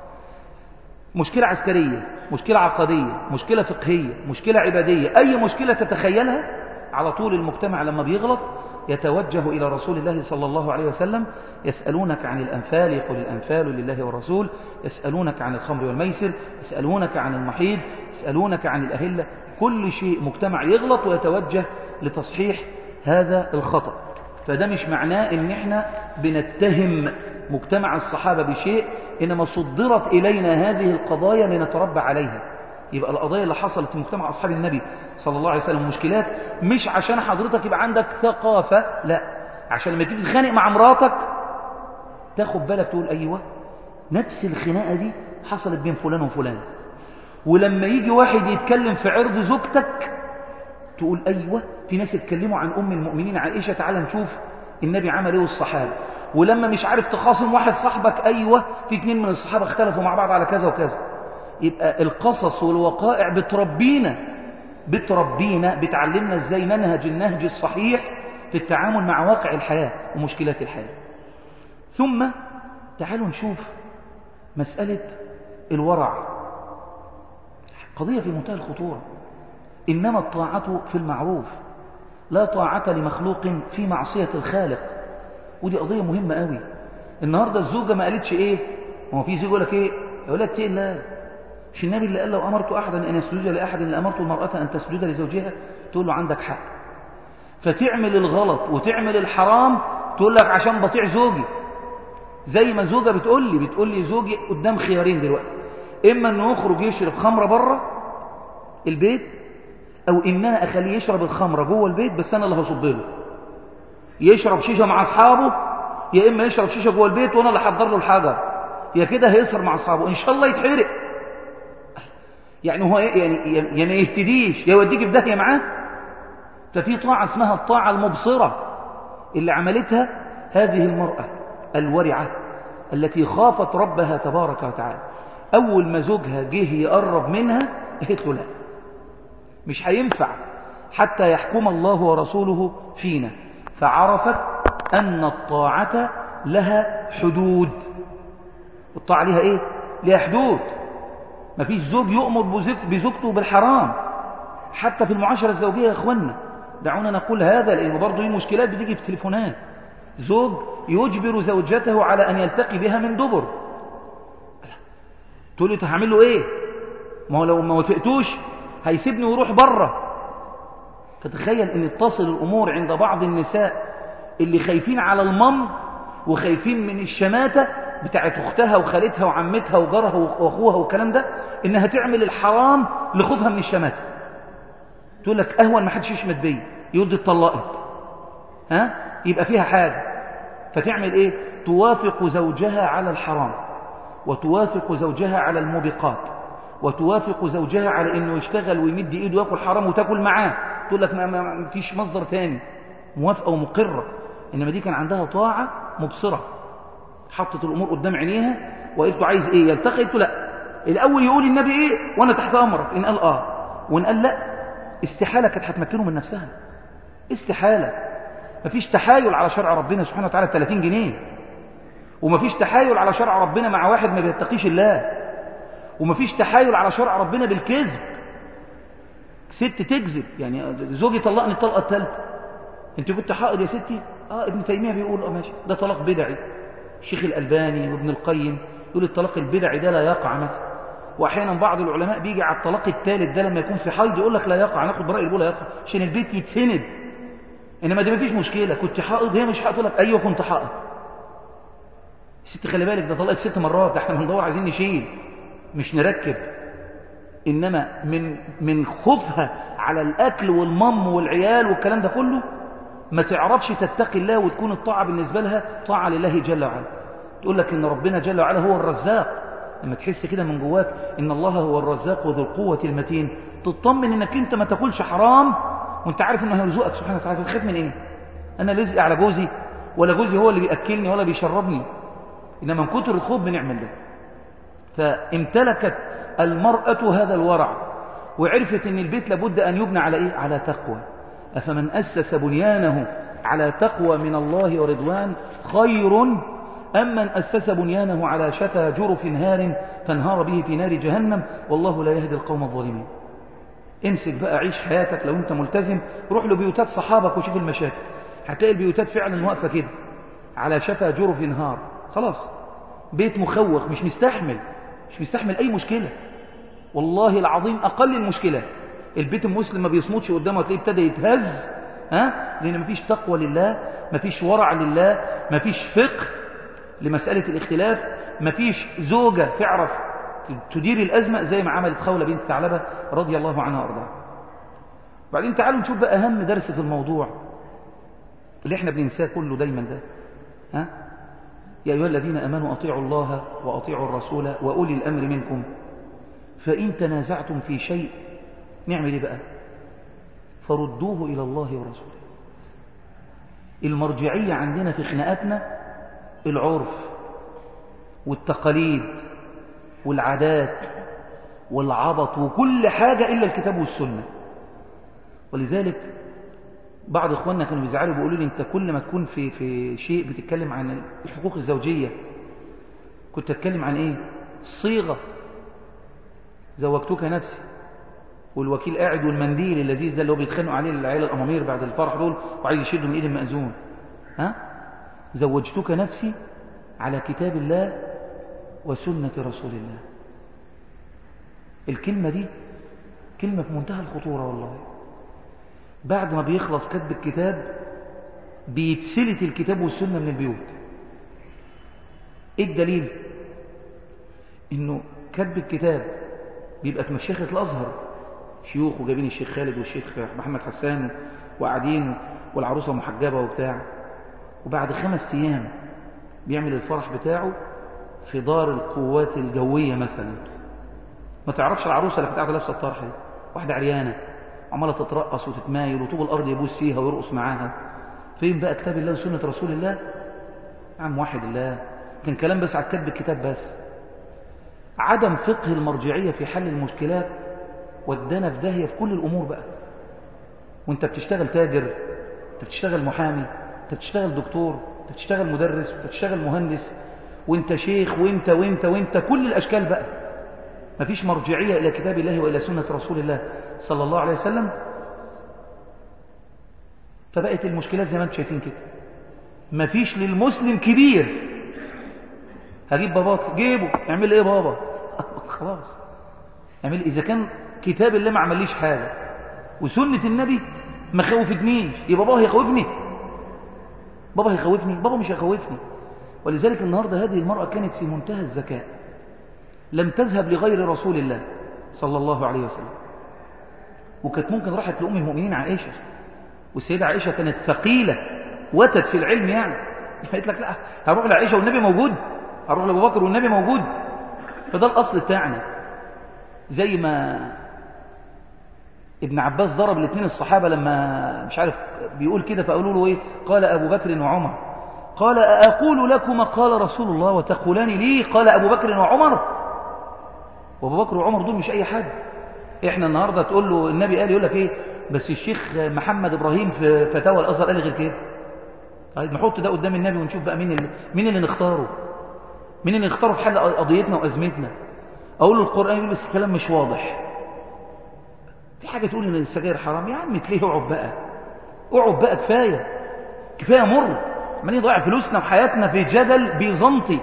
S1: مشكلة عسكرية مشكلة عقدية مشكلة فقهية مشكلة عبادية أي مشكلة تتخيلها على طول المجتمع لما بيغلط يتوجه إلى رسول الله صلى الله عليه وسلم يسألونك عن الأنفال يقول الأنفال لله والرسول يسألونك عن الخمر والميسر يسألونك عن المحيض يسألونك عن الأهلة كل شيء مجتمع يغلط ويتوجه لتصحيح هذا الخطأ فده مش معناه ان احنا بنتهم مجتمع الصحابة بشيء إنما صدرت إلينا هذه القضايا لنتربى عليها يبقى القضايا اللي حصلت في مجتمع أصحاب النبي صلى الله عليه وسلم مشكلات مش عشان حضرتك يبقى عندك ثقافة لا عشان لما تيجي تتخانق مع مراتك تاخد بالك تقول أيوة نفس الخناقة دي حصلت بين فلان وفلان ولما يجي واحد يتكلم في عرض زوجتك تقول أيوة في ناس يتكلموا عن أم المؤمنين عائشة تعالى نشوف النبي عمل ايه والصحابة ولما مش عارف تخاصم واحد صاحبك أيوة في اتنين من الصحابة اختلفوا مع بعض على كذا وكذا يبقى القصص والوقائع بتربينا بتربينا بتعلمنا ازاي ننهج النهج الصحيح في التعامل مع واقع الحياة ومشكلات الحياة ثم تعالوا نشوف مسألة الورع قضية في منتهى الخطورة إنما الطاعة في المعروف لا طاعة لمخلوق في معصية الخالق ودي قضية مهمة قوي النهاردة الزوجة ما قالتش ايه هو في زوج يقول لك ايه يقول لك تقل لا مش النبي اللي قال لو أمرت أحدا أن يسجد لأحد لأمرت المرأة أن تسجد لزوجها تقول له عندك حق فتعمل الغلط وتعمل الحرام تقول لك عشان بطيع زوجي زي ما زوجة بتقول لي بتقول لي زوجي قدام خيارين دلوقتي إما أنه يخرج يشرب خمرة بره البيت أو إن أنا أخليه يشرب الخمرة جوه البيت بس أنا اللي هصب له يشرب شيشة مع أصحابه يا إما يشرب شيشة جوه البيت وأنا اللي أحضر له الحجر يا كده هيسهر مع أصحابه إن شاء الله يتحرق يعني هو يعني يا ما يهتديش يا يوديك في داهية معاه ففي طاعة اسمها الطاعة المبصرة اللي عملتها هذه المرأة الورعة التي خافت ربها تبارك وتعالى أول ما زوجها جه يقرب منها قالت له لا مش هينفع حتى يحكم الله ورسوله فينا فعرفت أن الطاعة لها حدود الطاعة لها إيه؟ لها حدود ما فيش زوج يؤمر بزوجته بالحرام حتى في المعاشرة الزوجية يا إخوانا دعونا نقول هذا لأن برضه دي مشكلات بتيجي في التليفونات زوج يجبر زوجته على أن يلتقي بها من دبر تقول لي هعمل له إيه ما هو لو ما وافقتوش هيسيبني ويروح بره فتخيل ان تصل الامور عند بعض النساء اللي خايفين على المم وخايفين من الشماتة بتاعت اختها وخالتها وعمتها وجارها واخوها والكلام ده انها تعمل الحرام لخوفها من الشماتة تقول لك اهون ما حدش يشمت بيا يود اتطلقت ها يبقى فيها حاجة فتعمل ايه توافق زوجها على الحرام وتوافق زوجها على الموبقات وتوافق زوجها على انه يشتغل ويمد ايده وياكل حرام وتاكل معاه تقول لك ما, ما فيش مصدر تاني موافقه ومقره انما دي كان عندها طاعه مبصره حطت الامور قدام عينيها وقلت له عايز ايه يلتقي قلت لا الاول يقول النبي ايه وانا تحت امرك ان قال اه وان قال لا استحاله كانت هتمكنه من نفسها استحاله مفيش تحايل على شرع ربنا سبحانه وتعالى 30 جنيه ومفيش تحايل على شرع ربنا مع واحد ما بيتقيش الله ومفيش تحايل على شرع ربنا بالكذب ست تكذب يعني زوجي طلقني الطلقه الثالثه انت كنت حائض يا ستي اه ابن تيميه بيقول اه ماشي ده طلاق بدعي الشيخ الالباني وابن القيم يقول الطلاق البدعي ده لا يقع مثلا واحيانا بعض العلماء بيجي على الطلاق الثالث ده لما يكون في حيض يقول لك لا يقع ناخد براي يقول لا يقع عشان البيت يتسند انما دي مفيش مشكله كنت حائض هي مش حائض لك ايوه كنت حائض ست خلي بالك ده طلقت ست مرات ده احنا بندور عايزين نشيل مش نركب إنما من من خوفها على الأكل والمم والعيال والكلام ده كله ما تعرفش تتقي الله وتكون الطاعة بالنسبة لها طاعة لله جل وعلا تقول لك إن ربنا جل وعلا هو الرزاق لما تحس كده من جواك إن الله هو الرزاق وذو القوة المتين تطمن إنك أنت ما تاكلش حرام وانت عارف انه هيرزقك سبحانه وتعالى تخاف من ايه انا لزق على جوزي ولا جوزي هو اللي بياكلني ولا بيشربني انما من كتر الخوف بنعمل ده فامتلكت المراه هذا الورع وعرفت ان البيت لابد ان يبنى على ايه على تقوى افمن اسس بنيانه على تقوى من الله ورضوان خير أم من أسس بنيانه على شفا جرف هار فانهار به في نار جهنم والله لا يهدي القوم الظالمين امسك بقى عيش حياتك لو انت ملتزم روح لبيوتات صحابك وشوف المشاكل هتلاقي البيوتات فعلا واقفة كده على شفا جرف هار خلاص بيت مخوخ مش مستحمل مش مستحمل أي مشكلة والله العظيم أقل المشكلة البيت المسلم ما بيصمتش قدامه تلاقيه ابتدى يتهز ها لأن مفيش تقوى لله مفيش ورع لله مفيش فقه لمسألة الاختلاف مفيش زوجة تعرف تدير الأزمة زي ما عملت خولة بنت ثعلبة رضي الله عنها وأرضاها بعدين تعالوا نشوف بقى أهم درس في الموضوع اللي احنا بننساه كله دايما ده ها يا أيها الذين أمنوا أطيعوا الله وأطيعوا الرسول وأولي الأمر منكم فإن تنازعتم في شيء نعمل ايه بقى فردوه إلى الله ورسوله المرجعية عندنا في خناقاتنا العرف والتقاليد والعادات والعبط وكل حاجة إلا الكتاب والسنة ولذلك بعض إخواننا كانوا بيزعلوا بيقولوا لي أنت كل ما تكون في, في شيء بتتكلم عن الحقوق الزوجية كنت تتكلم عن إيه الصيغة زوجتك نفسي والوكيل قاعد والمنديل اللذيذ ده اللي هو بيتخانقوا عليه العيال الأمامير بعد الفرح دول وعايز يشدوا من إيد المأذون ها زوجتك نفسي على كتاب الله وسنة رسول الله الكلمة دي كلمة في منتهى الخطورة والله بعد ما بيخلص كتب الكتاب بيتسلت الكتاب والسنة من البيوت ايه الدليل انه كتب الكتاب بيبقى في مشيخة الازهر شيوخ وجايبين الشيخ خالد والشيخ محمد حسان وقاعدين والعروسة محجبة وبتاع وبعد خمس ايام بيعمل الفرح بتاعه في دار القوات الجوية مثلا ما تعرفش العروسة اللي كانت قاعدة لابسة الطرحة دي واحدة عريانة عمالة تترقص وتتمايل وطوب الأرض يبوس فيها ويرقص معاها فين بقى كتاب الله وسنة رسول الله يا عم واحد الله كان كلام بس على كتب الكتاب بس عدم فقه المرجعية في حل المشكلات ودانا في داهية في كل الأمور بقى وانت بتشتغل تاجر انت بتشتغل محامي انت بتشتغل دكتور انت بتشتغل مدرس انت بتشتغل مهندس وانت شيخ وانت وانت وانت كل الأشكال بقى مفيش مرجعية إلى كتاب الله وإلى سنة رسول الله صلى الله عليه وسلم فبقت المشكلات زي ما انتم شايفين كده مفيش للمسلم كبير هجيب باباك جيبه اعمل ايه بابا خلاص اعمل اذا كان كتاب الله ما عمليش حاجه وسنه النبي ما خوفتنيش يبقى بابا هيخوفني بابا هيخوفني بابا مش هيخوفني ولذلك النهارده هذه المراه كانت في منتهى الذكاء لم تذهب لغير رسول الله صلى الله عليه وسلم وكانت ممكن راحت لأم المؤمنين عائشة والسيدة عائشة كانت ثقيلة وتت في العلم يعني قالت لك لا هروح لعائشة والنبي موجود هروح لأبو بكر والنبي موجود فده الأصل بتاعنا زي ما ابن عباس ضرب الاثنين الصحابة لما مش عارف بيقول كده فقالوا له ايه قال أبو بكر وعمر قال أقول لكم قال رسول الله وتقولان لي قال أبو بكر وعمر وابو بكر وعمر دول مش اي حاجه احنا النهارده تقول له النبي قال يقول لك ايه بس الشيخ محمد ابراهيم في فتاوى الازهر قال غير كده طيب نحط ده قدام النبي ونشوف بقى مين اللي مين اللي نختاره مين اللي نختاره في حل قضيتنا وازمتنا اقول له القران يقول بس الكلام مش واضح في حاجه تقول ان السجاير حرام يا عم تليه اقعد بقى اقعد بقى كفايه كفايه مر عمالين نضيع فلوسنا وحياتنا في جدل بيزنطي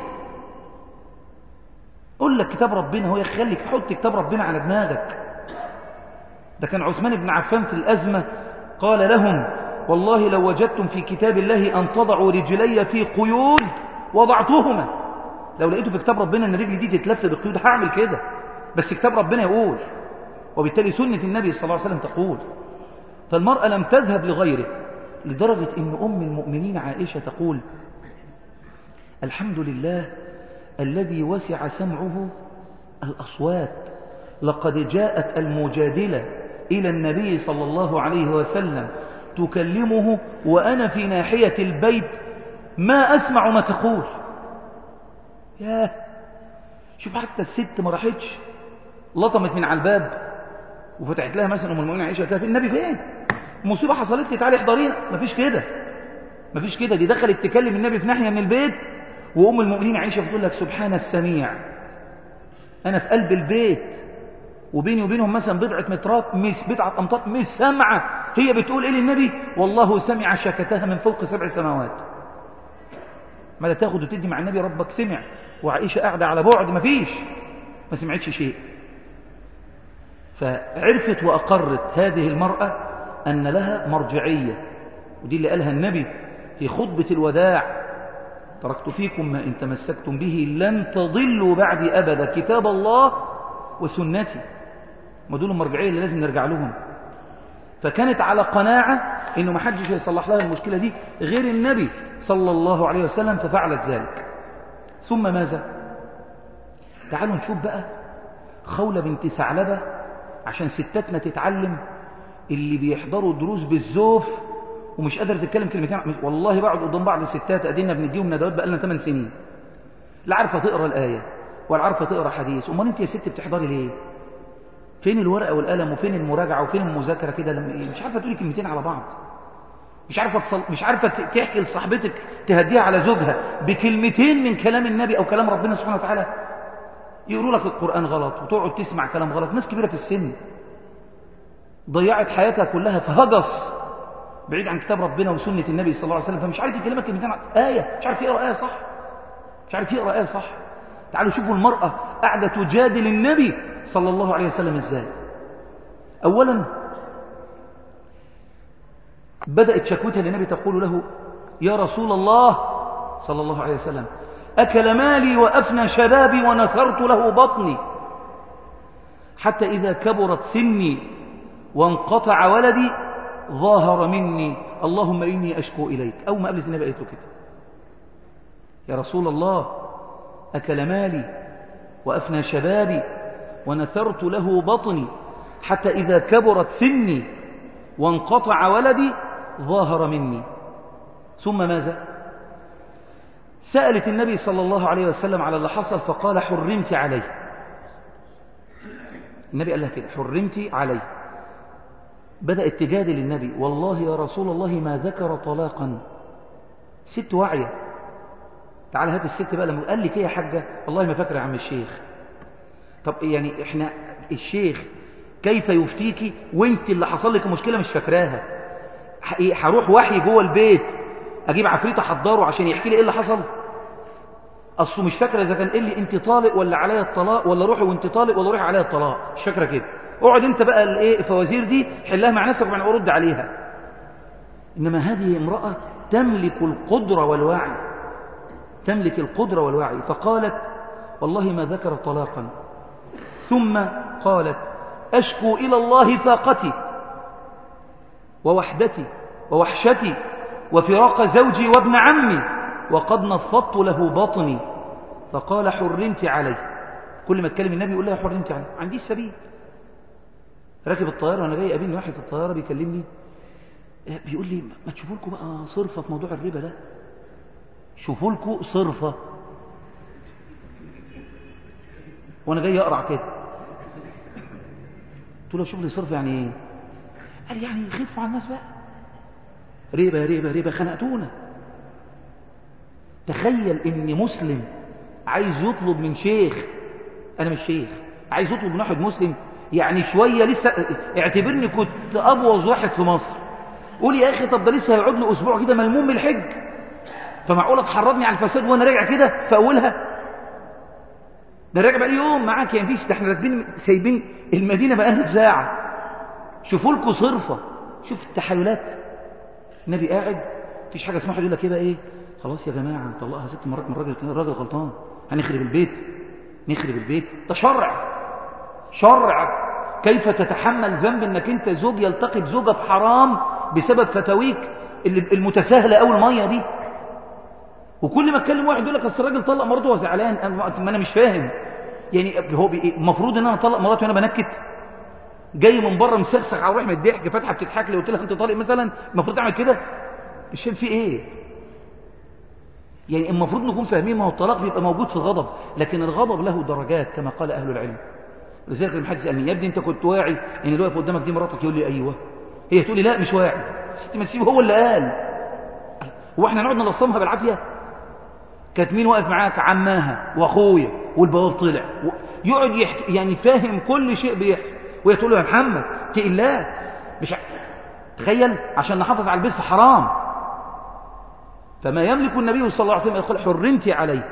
S1: قول لك كتاب ربنا هو يخليك حط كتاب ربنا على دماغك ده كان عثمان بن عفان في الأزمة قال لهم والله لو وجدتم في كتاب الله أن تضعوا رجلي في قيود وضعتهما لو لقيته في كتاب ربنا أن رجلي دي تتلف بقيود هعمل كده بس كتاب ربنا يقول وبالتالي سنة النبي صلى الله عليه وسلم تقول فالمرأة لم تذهب لغيره لدرجة أن أم المؤمنين عائشة تقول الحمد لله الذي وسع سمعه الأصوات لقد جاءت المجادلة إلى النبي صلى الله عليه وسلم تكلمه وأنا في ناحية البيت ما أسمع ما تقول ياه شوف حتى الست ما راحتش لطمت من على الباب وفتحت لها مثلا ام المؤمنين عائشه قالت لها النبي فين مصيبه حصلت لي تعالي احضرينا مفيش كده مفيش كده دي دخلت تكلم النبي في ناحيه من البيت وام المؤمنين عائشه بتقول لك سبحان السميع انا في قلب البيت وبيني وبينهم مثلا بضعه مترات مش بضعه امتار مش سامعه هي بتقول ايه للنبي والله سمع شكتها من فوق سبع سماوات ما تاخد وتدي مع النبي ربك سمع وعائشه قاعده على بعد مفيش ما سمعتش شيء فعرفت وأقرت هذه المرأة أن لها مرجعية ودي اللي قالها النبي في خطبة الوداع تركت فيكم ما إن تمسكتم به لن تضلوا بعد أبدا كتاب الله وسنتي ما دول المرجعية اللي لازم نرجع لهم فكانت على قناعة إنه ما حدش يصلح لها المشكلة دي غير النبي صلى الله عليه وسلم ففعلت ذلك ثم ماذا تعالوا نشوف بقى خولة بنت ثعلبة عشان ستاتنا تتعلم اللي بيحضروا دروس بالزوف ومش قادر تتكلم كلمتين والله بقعد قدام بعض الستات ادينا بنديهم ندوات بقى لنا 8 سنين لا عارفه تقرا الايه ولا عارفه تقرا حديث امال انت يا ست بتحضري ليه فين الورقه والقلم وفين المراجعه وفين المذاكره كده لما ايه مش عارفه تقولي كلمتين على بعض مش عارفه تصل... مش عارفه تحكي لصاحبتك تهديها على زوجها بكلمتين من كلام النبي او كلام ربنا سبحانه وتعالى يقولوا لك القرآن غلط وتقعد تسمع كلام غلط ناس كبيرة في السن ضيعت حياتها كلها في هجس بعيد عن كتاب ربنا وسنة النبي صلى الله عليه وسلم فمش عارف يكلمك كلمتين آية مش عارف يقرأ آية صح مش عارف يقرأ آية صح تعالوا شوفوا المرأة قاعدة تجادل النبي صلى الله عليه وسلم ازاي أولا بدأت شكوتها للنبي تقول له يا رسول الله صلى الله عليه وسلم أكل مالي وأفنى شبابي ونثرت له بطني حتى إذا كبرت سني وانقطع ولدي ظاهر مني اللهم إني أشكو إليك أو ما قبلت النبي قالت له كده يا رسول الله أكل مالي وأفنى شبابي ونثرت له بطني حتى إذا كبرت سني وانقطع ولدي ظاهر مني ثم ماذا سألت النبي صلى الله عليه وسلم على اللي حصل فقال حرمت عليه النبي قال لها كده حرمت عليه بدأت تجادل النبي والله يا رسول الله ما ذكر طلاقا ست واعية تعال هات الست بقى لما قال لك ايه يا حاجة والله ما فاكر يا عم الشيخ طب يعني احنا الشيخ كيف يفتيكي وانت اللي حصل لك مشكلة مش فاكراها هروح وحي جوه البيت اجيب عفريت احضره عشان يحكي لي ايه اللي حصل اصله مش فاكره اذا كان قال لي انت طالق ولا عليا الطلاق ولا روحي وانت طالق ولا روحي عليا الطلاق مش فاكره كده اقعد انت بقى الايه الفوازير دي حلها مع نفسك وبعدين ارد عليها انما هذه امراه تملك القدره والوعي تملك القدره والوعي فقالت والله ما ذكر طلاقا ثم قالت اشكو الى الله فاقتي ووحدتي ووحشتي وفراق زوجي وابن عمي وقد نفضت له بطني فقال حرمت عليه كل ما اتكلم النبي يقول لها حرمت عليه ما عنديش سبيل راكب الطيارة وانا جاي قابلني واحد في الطيارة بيكلمني بيقول لي ما تشوفوا لكم بقى صرفة في موضوع الربا ده شوفوا لكم صرفة وانا جاي اقرع كده قلت له شوف لي صرفة يعني ايه قال يعني خفوا على الناس بقى ريبة ريبة ريبة خنقتونا تخيل ان مسلم عايز يطلب من شيخ انا مش شيخ عايز يطلب من واحد مسلم يعني شوية لسه اعتبرني كنت ابوظ واحد في مصر قول يا اخي طب ده لسه هيقعد له اسبوع كده ملموم من الحج فمعقوله تحرضني على الفساد وانا راجع كده في اولها ده راجع بقى يوم معاك يعني مفيش ده احنا راكبين سايبين المدينه بقى لنا ساعه شوفوا لكم صرفه شوف التحايلات النبي قاعد مفيش حاجه اسمها يقول لك ايه بقى ايه خلاص يا جماعه نطلقها ست مرات من الراجل الراجل غلطان هنخرب البيت نخرب البيت ده شرع شرع كيف تتحمل ذنب انك انت زوج يلتقي بزوجه في حرام بسبب فتاويك المتساهله قوي الميه دي وكل ما اتكلم واحد يقول لك اصل الراجل طلق مراته وهو زعلان ما انا مش فاهم يعني هو المفروض ان انا اطلق مراتي وانا بنكت جاي من بره مسخسخ على روحي من الضحك فاتحه بتضحك لي قلت لها انت طالق مثلا المفروض اعمل كده مش فاهم في ايه يعني المفروض نكون فاهمين ما هو الطلاق بيبقى موجود في غضب لكن الغضب له درجات كما قال اهل العلم لذلك لما حد يسالني يا ابني انت كنت واعي يعني اللي واقف قدامك دي مراتك يقول لي ايوه هي تقول لي لا مش واعي ست ما تسيبه هو اللي قال هو احنا نقعد نلصمها بالعافيه كانت مين واقف معاك عماها واخويا والبواب طلع و... يقعد يحت... يعني فاهم كل شيء بيحصل وهي تقول له يا محمد اتق الله مش ع... تخيل عشان نحافظ على البيت في حرام فما يملك النبي صلى الله عليه وسلم يقول حرمت عليه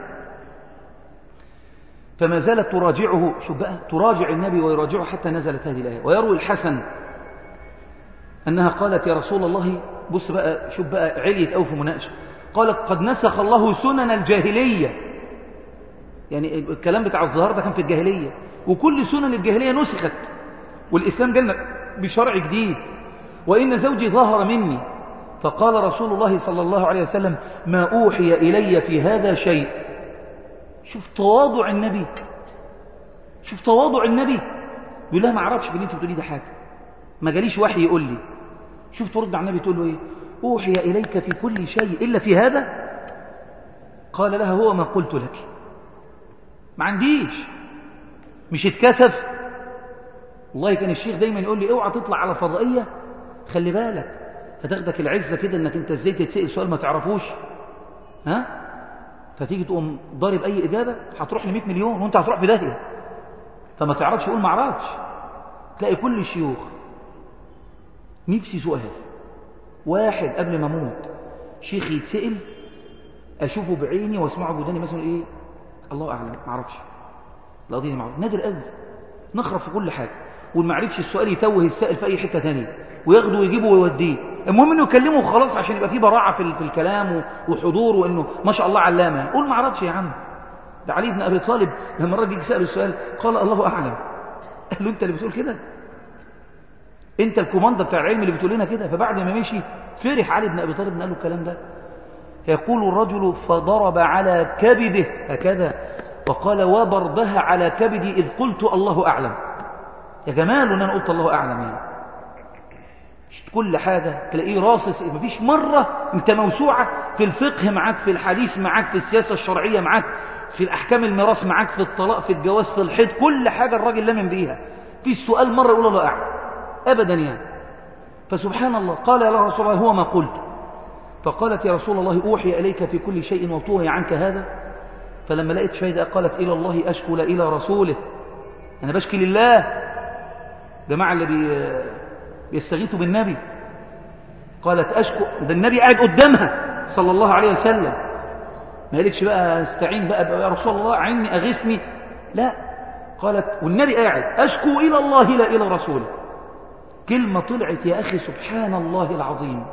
S1: فما زالت تراجعه شو بقى تراجع النبي ويراجعه حتى نزلت هذه الآية ويروي الحسن أنها قالت يا رسول الله بص بقى شوف بقى عليت أو في مناقشة قالت قد نسخ الله سنن الجاهلية يعني الكلام بتاع الظهار ده كان في الجاهلية وكل سنن الجاهلية نسخت والإسلام جالنا بشرع جديد وإن زوجي ظهر مني فقال رسول الله صلى الله عليه وسلم ما أوحي إلي في هذا شيء شوف تواضع النبي شوف تواضع النبي يقول لها ما اعرفش باللي انت بتقوليه ده حاجه ما جاليش وحي يقول لي شوف ترد على النبي تقول له ايه اوحي اليك في كل شيء الا في هذا قال لها هو ما قلت لك ما عنديش مش اتكسف والله كان الشيخ دايما يقول لي اوعى تطلع على فضائيه خلي بالك هتاخدك العزه كده انك انت ازاي تتسال سؤال ما تعرفوش ها فتيجي تقوم ضارب اي اجابه هتروح ل 100 مليون وانت هتروح في داهيه فما تعرفش قول ما اعرفش تلاقي كل الشيوخ نفسي سؤال واحد قبل ما اموت شيخ يتسال اشوفه بعيني واسمعه بوداني مثلا ايه الله اعلم ما اعرفش القضيه ما اعرفش نادر قوي نخرف في كل حاجه واللي ما عرفش السؤال يتوه السائل في اي حته ثانيه وياخده ويجيبه ويوديه المهم انه يكلمه وخلاص عشان يبقى فيه براعه في في الكلام وحضور وانه ما شاء الله علامه قول ما اعرفش يا عم ده علي بن ابي طالب لما الراجل يجي ساله السؤال قال الله اعلم قال له انت اللي بتقول كده انت الكوماندا بتاع العلم اللي بتقول لنا كده فبعد ما مشي فرح علي بن ابي طالب قال له الكلام ده يقول الرجل فضرب على كبده هكذا وقال وبردها على كبدي اذ قلت الله اعلم يا جمال ان انا قلت الله اعلم يعني كل حاجة تلاقيه راصص مفيش مرة انت موسوعة في الفقه معاك في الحديث معاك في السياسة الشرعية معاك في الأحكام الميراث معاك في الطلاق في الجواز في الحيض كل حاجة الراجل لمن بيها في السؤال مرة يقول الله أعلم أبدا يعني فسبحان الله قال يا رسول الله هو ما قلت فقالت يا رسول الله أوحي إليك في كل شيء وطوهي عنك هذا فلما لقيت فايدة قالت إلى الله أشكو لا إلى رسوله أنا بشكي لله جماعة اللي بي بيستغيثوا بالنبي قالت أشكو ده النبي قاعد قدامها صلى الله عليه وسلم ما قالتش بقى استعين بقى, بقى يا رسول الله عني أغثني لا قالت والنبي قاعد أشكو إلى الله لا إلى رسوله كلمة طلعت يا أخي سبحان الله العظيم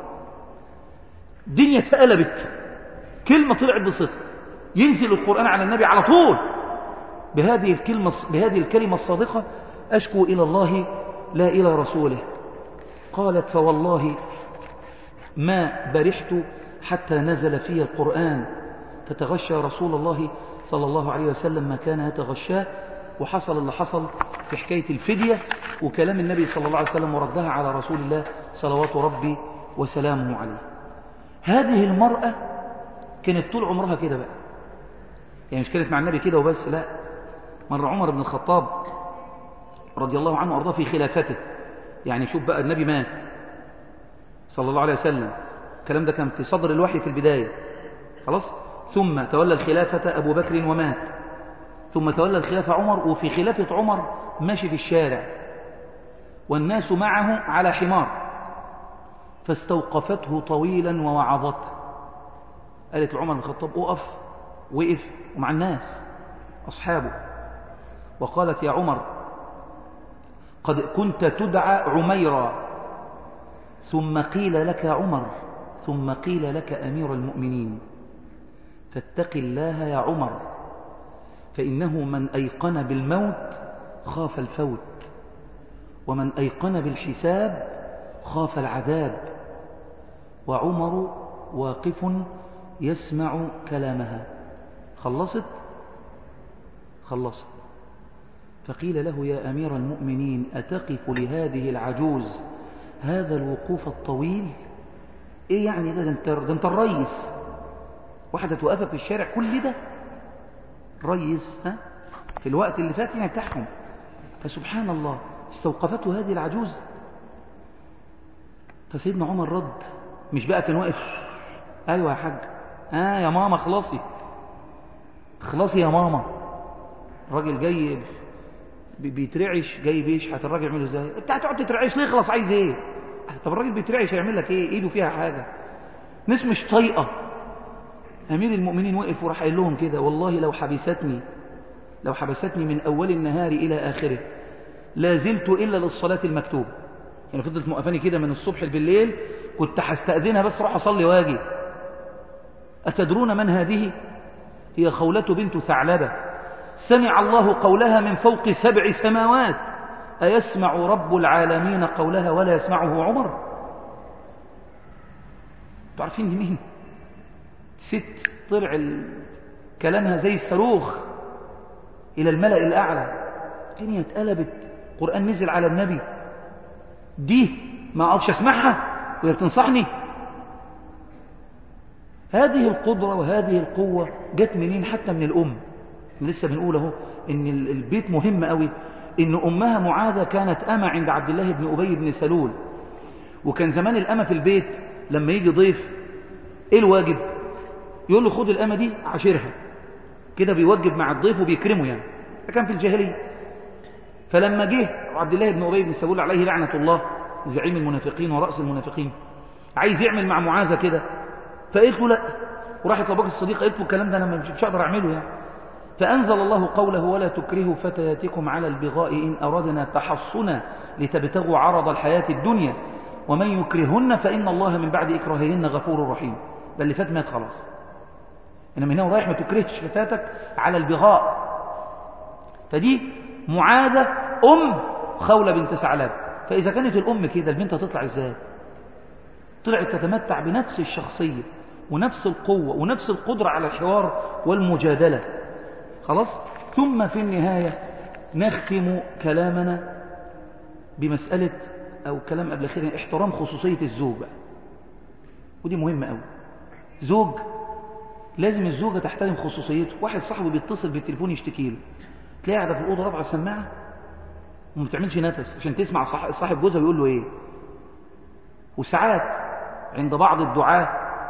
S1: دنيا اتقلبت كلمة طلعت بصدق ينزل القرآن على النبي على طول بهذه الكلمة بهذه الكلمة الصادقة أشكو إلى الله لا إلى رسوله قالت فوالله ما برحت حتى نزل في القرآن فتغشى رسول الله صلى الله عليه وسلم ما كان يتغشاه وحصل اللي حصل في حكاية الفدية وكلام النبي صلى الله عليه وسلم وردها على رسول الله صلوات ربي وسلامه عليه هذه المرأة كانت طول عمرها كده بقى يعني مش كانت مع النبي كده وبس لا مرة عمر بن الخطاب رضي الله عنه وارضاه في خلافته يعني شوف بقى النبي مات صلى الله عليه وسلم الكلام ده كان في صدر الوحي في البداية خلاص ثم تولى الخلافة أبو بكر ومات ثم تولى الخلافة عمر وفي خلافة عمر ماشي في الشارع والناس معه على حمار فاستوقفته طويلا ووعظته قالت لعمر بن الخطاب اقف وقف ومع الناس أصحابه وقالت يا عمر قد كنت تدعى عميرا ثم قيل لك عمر ثم قيل لك أمير المؤمنين فاتق الله يا عمر فإنه من أيقن بالموت خاف الفوت ومن أيقن بالحساب خاف العذاب وعمر واقف يسمع كلامها خلصت خلصت فقيل له يا أمير المؤمنين أتقف لهذه العجوز هذا الوقوف الطويل إيه يعني ده, ده, انت, ده انت الريس واحدة توقفك في الشارع كل ده ريس ها في الوقت اللي فات يعني بتحكم فسبحان الله استوقفته هذه العجوز فسيدنا عمر رد مش بقى كان واقف ايوه يا حاج اه يا ماما خلاصي خلاصي يا ماما الراجل جاي بيترعش جاي بيشحت الراجل يعمله ازاي انت هتقعد تترعش ليه خلاص عايز ايه طب الراجل بيترعش هيعمل لك ايه ايده فيها حاجه ناس مش طايقه امير المؤمنين وقف وراح قايل لهم كده والله لو حبستني لو حبستني من اول النهار الى اخره لا زلت الا للصلاه المكتوبه يعني فضلت موقفاني كده من الصبح بالليل كنت هستأذنها بس اروح اصلي واجي اتدرون من هذه هي خولة بنت ثعلبة سمع الله قولها من فوق سبع سماوات أيسمع رب العالمين قولها ولا يسمعه عمر تعرفين دي مين ست طلع كلامها زي الصاروخ إلى الملأ الأعلى الدنيا اتقلبت قرآن نزل على النبي دي ما أعرفش أسمعها وهي بتنصحني هذه القدرة وهذه القوة جت منين حتى من الأم لسه بنقول اهو ان البيت مهم قوي ان امها معاذة كانت أمة عند عبد الله بن أبي بن سلول وكان زمان الأمة في البيت لما يجي ضيف ايه الواجب يقول له خد الأمة دي عاشرها كده بيوجب مع الضيف وبيكرمه يعني ده كان في الجاهلية فلما جه عبد الله بن أبي بن سلول عليه لعنة الله زعيم المنافقين ورأس المنافقين عايز يعمل مع معاذة كده فقلت له لا وراحت لباك الصديق قالت له الكلام ده انا مش هقدر اعمله يعني فانزل الله قوله ولا تكرهوا فتياتكم على البغاء ان اردنا تحصنا لتبتغوا عرض الحياه الدنيا ومن يكرهن فان الله من بعد اكراههن غفور رحيم ده اللي فات مات خلاص انا من هنا رايح ما تكرهش فتاتك على البغاء فدي معاذة أم خولة بنت ثعلب فإذا كانت الأم كده البنت هتطلع إزاي طلعت تتمتع بنفس الشخصية ونفس القوة ونفس القدرة على الحوار والمجادلة خلاص ثم في النهاية نختم كلامنا بمسألة أو كلام قبل خير احترام خصوصية الزوج بقى ودي مهمة قوي زوج لازم الزوجة تحترم خصوصيته واحد صاحبه بيتصل بالتليفون يشتكي له تلاقيه قاعدة في الأوضة رافعة السماعة وما بتعملش نفس عشان تسمع صاحب جوزها بيقول له ايه وساعات عند بعض الدعاة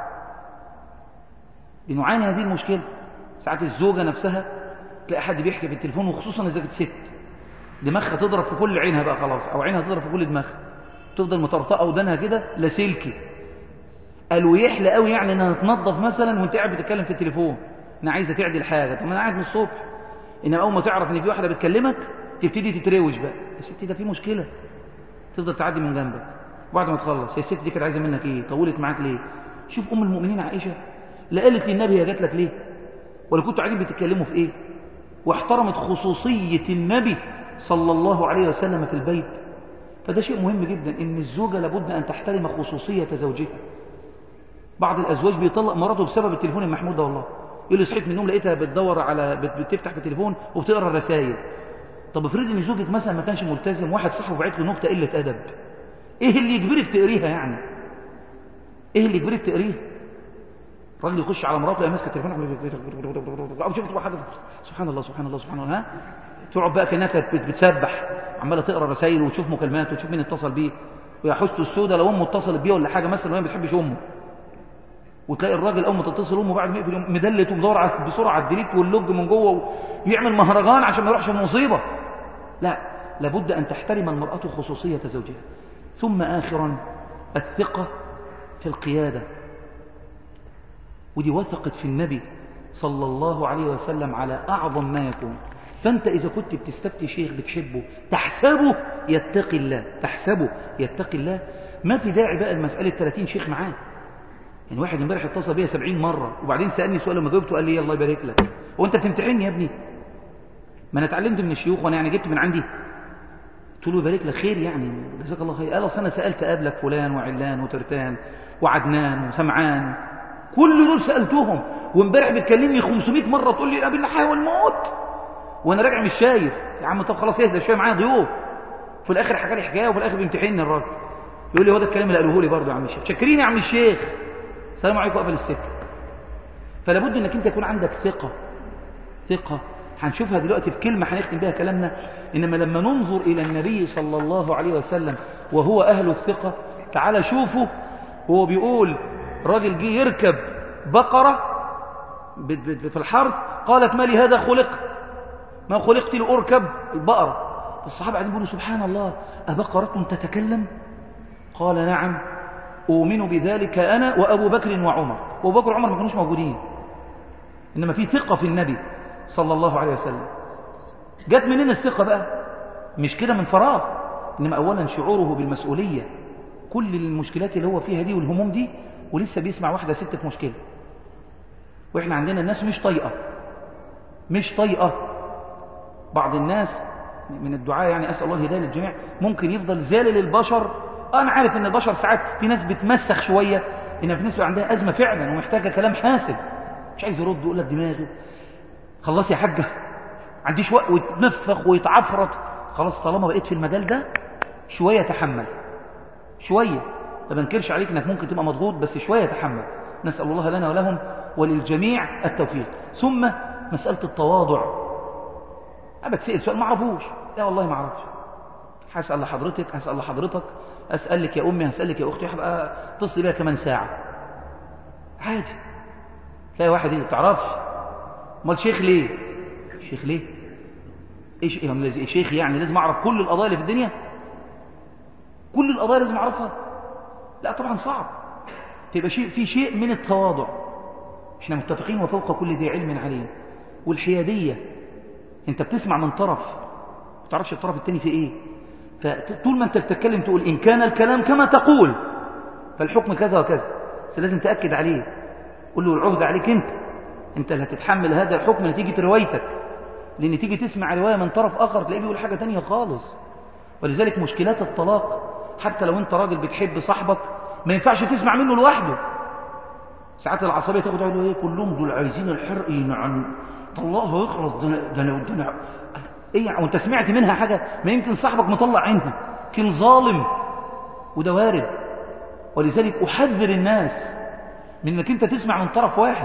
S1: بنعاني هذه المشكلة ساعات الزوجة نفسها تلاقي حد بيحكي في التليفون وخصوصا إذا كانت ست دماغها تضرب في كل عينها بقى خلاص أو عينها تضرب في كل دماغها تفضل مطرطقة ودانها كده لاسلكي قالوا يحلى قوي يعني انها تنظف مثلا وانت قاعد بتتكلم في التليفون انا عايزه تعدل حاجه طب انا قاعد من الصبح انما اول ما تعرف ان في واحده بتكلمك تبتدي تتروج بقى يا ستي ده في مشكله تفضل تعدي من جنبك بعد ما تخلص هي الست دي كانت عايزه منك ايه طولت معاك ليه شوف ام المؤمنين عائشه لا قالت للنبي هي جات لك ليه ولا كنتوا قاعدين بتتكلموا في ايه واحترمت خصوصيه النبي صلى الله عليه وسلم في البيت فده شيء مهم جدا ان الزوجه لابد ان تحترم خصوصيه زوجها بعض الازواج بيطلق مراته بسبب التليفون المحمود ده والله يقول لي صحيت من النوم لقيتها بتدور على بتفتح في التليفون وبتقرا الرسائل طب افرض ان زوجك مثلا ما كانش ملتزم واحد صاحبه بعت له نكته قله ادب ايه اللي يجبرك تقريها يعني ايه اللي يجبرك تقريها الراجل يخش على مراته يا ماسكه التليفون او شفت واحد سبحان الله سبحان الله سبحان الله ها تقعد بقى كانها بتسبح عماله تقرا رسائل وتشوف مكالمات وتشوف مين اتصل بيه ويا حسته السوداء لو امه اتصلت بيه ولا حاجه مثلا وهي ما بتحبش امه وتلاقي الراجل اول ما تتصل امه بعد ما يقفل مدلت ومدور بسرعه على الديليت واللوج من جوه ويعمل مهرجان عشان ما يروحش المصيبه لا لابد ان تحترم المراه خصوصيه زوجها ثم اخرا الثقه في القياده ودي وثقت في النبي صلى الله عليه وسلم على اعظم ما يكون فانت اذا كنت بتستفتي شيخ بتحبه تحسبه يتقي الله تحسبه يتقي الله ما في داعي بقى المساله 30 شيخ معاه يعني واحد امبارح اتصل بيا 70 مره وبعدين سالني سؤال لما جاوبته قال لي الله يبارك لك هو انت بتمتحني يا ابني ما انا اتعلمت من الشيوخ وانا يعني جبت من عندي قلت له يبارك لك خير يعني جزاك الله خير قال اصل انا سالت قبلك فلان وعلان وترتان وعدنان وسمعان كل دول سالتهم وامبارح بتكلمني 500 مره تقول لي ابي الحياه والموت وانا راجع مش شايف يا عم طب خلاص اهدى شويه معايا ضيوف في الاخر حكى لي حكايه وفي الاخر بيمتحنني الراجل يقول لي هو ده الكلام اللي قالوه لي برضه يا عم الشيخ شكريني يا عم الشيخ السلام عليكم قبل السكه فلا بد انك انت يكون عندك ثقه ثقه هنشوفها دلوقتي في كلمه هنختم بها كلامنا انما لما ننظر الى النبي صلى الله عليه وسلم وهو اهل الثقه تعال شوفوا هو بيقول راجل جه يركب بقره في الحرث قالت ما لي هذا خلقت ما خلقت لأركب البقرة الصحابة قاعدين بيقولوا سبحان الله أبقرة تتكلم قال نعم أؤمن بذلك أنا وأبو بكر وعمر وأبو بكر وعمر ما كانوش موجودين إنما في ثقة في النبي صلى الله عليه وسلم جت منين الثقة بقى مش كده من فراغ إنما أولا شعوره بالمسؤولية كل المشكلات اللي هو فيها دي والهموم دي ولسه بيسمع واحدة ست في مشكلة وإحنا عندنا الناس مش طايقة مش طايقة بعض الناس من الدعاء يعني أسأل الله الهداية للجميع ممكن يفضل زالل البشر أنا عارف أن البشر ساعات في ناس بتمسخ شوية إن في ناس عندها أزمة فعلا ومحتاجة كلام حاسب مش عايز يرد يقول لك دماغه خلاص يا حاجة عنديش وقت ويتنفخ ويتعفرط خلاص طالما بقيت في المجال ده شوية تحمل شوية ما بنكرش عليك انك ممكن تبقى مضغوط بس شوية تحمل نسأل الله لنا ولهم وللجميع التوفيق ثم مسألة التواضع أنا بتسأل سؤال ما اعرفوش لا والله ما اعرفش هسأل لحضرتك هسأل لحضرتك أسألك يا أمي هسألك يا أختي هبقى اتصلي بيها كمان ساعة عادي تلاقي واحد ايه تعرفش امال شيخ ليه شيخ ليه ايش ايه شيخ يعني لازم اعرف كل القضايا اللي في الدنيا كل القضايا لازم اعرفها لا طبعا صعب تبقى شيء في شيء من التواضع احنا متفقين وفوق كل ذي علم عليم والحيادية انت بتسمع من طرف ما تعرفش الطرف التاني في ايه فطول ما انت بتتكلم تقول ان كان الكلام كما تقول فالحكم كذا وكذا بس لازم تأكد عليه قول له العهد عليك انت انت اللي هتتحمل هذا الحكم نتيجة روايتك لان تيجي تسمع رواية من طرف اخر تلاقيه بيقول حاجة تانية خالص ولذلك مشكلات الطلاق حتى لو انت راجل بتحب صاحبك ما ينفعش تسمع منه لوحده ساعات العصبية تاخد له ايه كلهم دول عايزين الحرق عن طلقها ويخلص ده ده انا ده انا ايه يعني وانت سمعت منها حاجة ما يمكن صاحبك مطلع عينها كان ظالم وده وارد ولذلك احذر الناس من انك انت تسمع من طرف واحد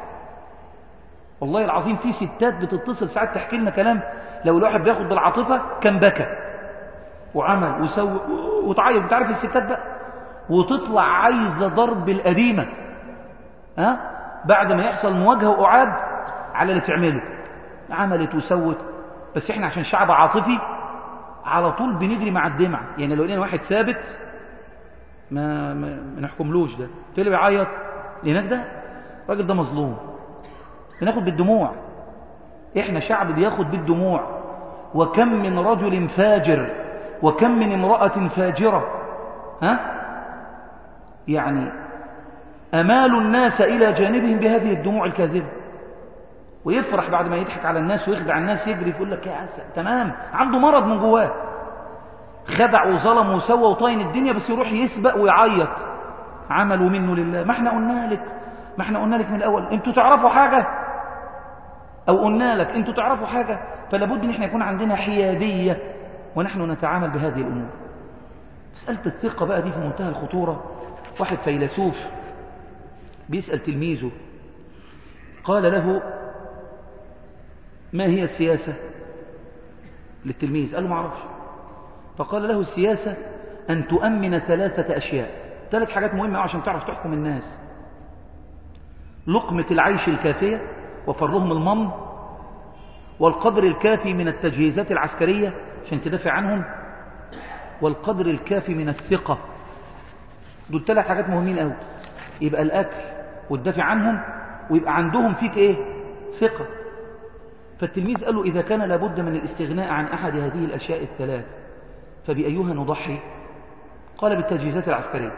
S1: والله العظيم في ستات بتتصل ساعات تحكي لنا كلام لو الواحد بياخد بالعاطفة كان بكى وعمل وسوى وتعيط انت عارف الستات بقى وتطلع عايزة ضرب القديمة ها بعد ما يحصل مواجهة وأعاد على اللي تعمله عملت وسوت بس احنا عشان شعب عاطفي على طول بنجري مع الدمع يعني لو لقينا واحد ثابت ما ما, ما نحكملوش ده اللي بيعيط هناك ده الراجل ده مظلوم بناخد بالدموع احنا شعب بياخد بالدموع وكم من رجل فاجر وكم من امرأة فاجرة ها يعني أمال الناس إلى جانبهم بهذه الدموع الكاذبة ويفرح بعد ما يضحك على الناس ويخدع الناس يجري يقول لك يا أسا. تمام عنده مرض من جواه خدع وظلم وسوى وطاين الدنيا بس يروح يسبق ويعيط عملوا منه لله ما احنا قلنا لك ما احنا قلنا لك من الأول انتوا تعرفوا حاجة أو قلنا لك انتوا تعرفوا حاجة فلا بد ان احنا يكون عندنا حيادية ونحن نتعامل بهذه الأمور مسألة الثقة بقى دي في منتهى الخطورة واحد فيلسوف بيسأل تلميذه قال له ما هي السياسة للتلميذ قال له ما اعرفش فقال له السياسة أن تؤمن ثلاثة أشياء ثلاث حاجات مهمة عشان تعرف تحكم الناس لقمة العيش الكافية وفرهم المن والقدر الكافي من التجهيزات العسكرية عشان تدافع عنهم والقدر الكافي من الثقة دول ثلاث حاجات مهمين قوي يبقى الأكل والدافع عنهم ويبقى عندهم فيك ايه ثقة فالتلميذ قال له إذا كان لابد من الاستغناء عن أحد هذه الأشياء الثلاث فبأيها نضحي قال بالتجهيزات العسكرية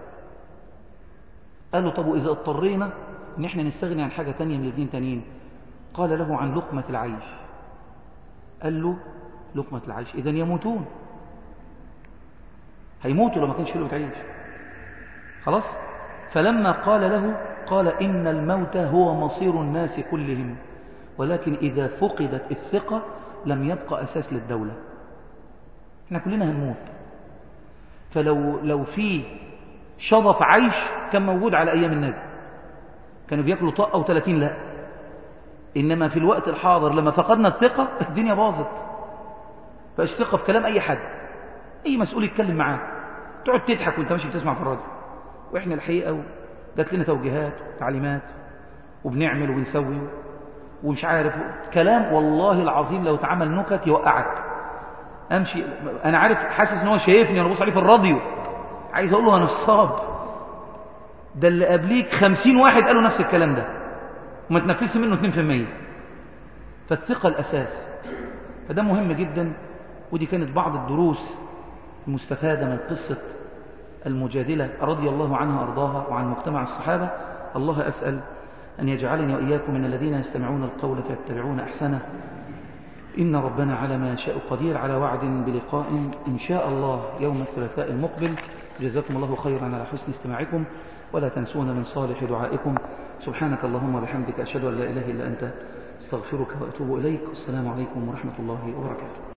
S1: قال له طب وإذا اضطرينا ان احنا نستغني عن حاجة تانية من الاثنين تانيين قال له عن لقمة العيش قال له لقمة العيش إذا يموتون هيموتوا لو ما كانش في لقمة عيش خلاص فلما قال له قال إن الموت هو مصير الناس كلهم ولكن إذا فقدت الثقة لم يبقى أساس للدولة احنا كلنا هنموت فلو لو في شظف عيش كان موجود على أيام النبي كانوا بياكلوا طاقة أو 30 لا إنما في الوقت الحاضر لما فقدنا الثقة الدنيا باظت فاش ثقة في كلام أي حد أي مسؤول يتكلم معاه تقعد تضحك وانت ماشي بتسمع في الراديو وإحنا الحقيقة جات لنا توجيهات وتعليمات وبنعمل وبنسوي ومش عارف كلام والله العظيم لو اتعمل نكت يوقعك امشي انا عارف حاسس ان هو شايفني وانا ببص عليه في الراديو عايز اقول له انا نصاب ده اللي قبليك خمسين واحد قالوا نفس الكلام ده وما تنفذش منه 2% فالثقة الأساس فده مهم جدا ودي كانت بعض الدروس المستفادة من قصة المجادلة رضي الله عنها أرضاها وعن مجتمع الصحابة الله أسأل أن يجعلني وإياكم من الذين يستمعون القول فيتبعون أحسنه إن ربنا على ما يشاء قدير على وعد بلقاء إن شاء الله يوم الثلاثاء المقبل جزاكم الله خيرا على حسن استماعكم ولا تنسونا من صالح دعائكم سبحانك اللهم وبحمدك أشهد أن لا إله إلا أنت استغفرك وأتوب إليك والسلام عليكم ورحمة الله وبركاته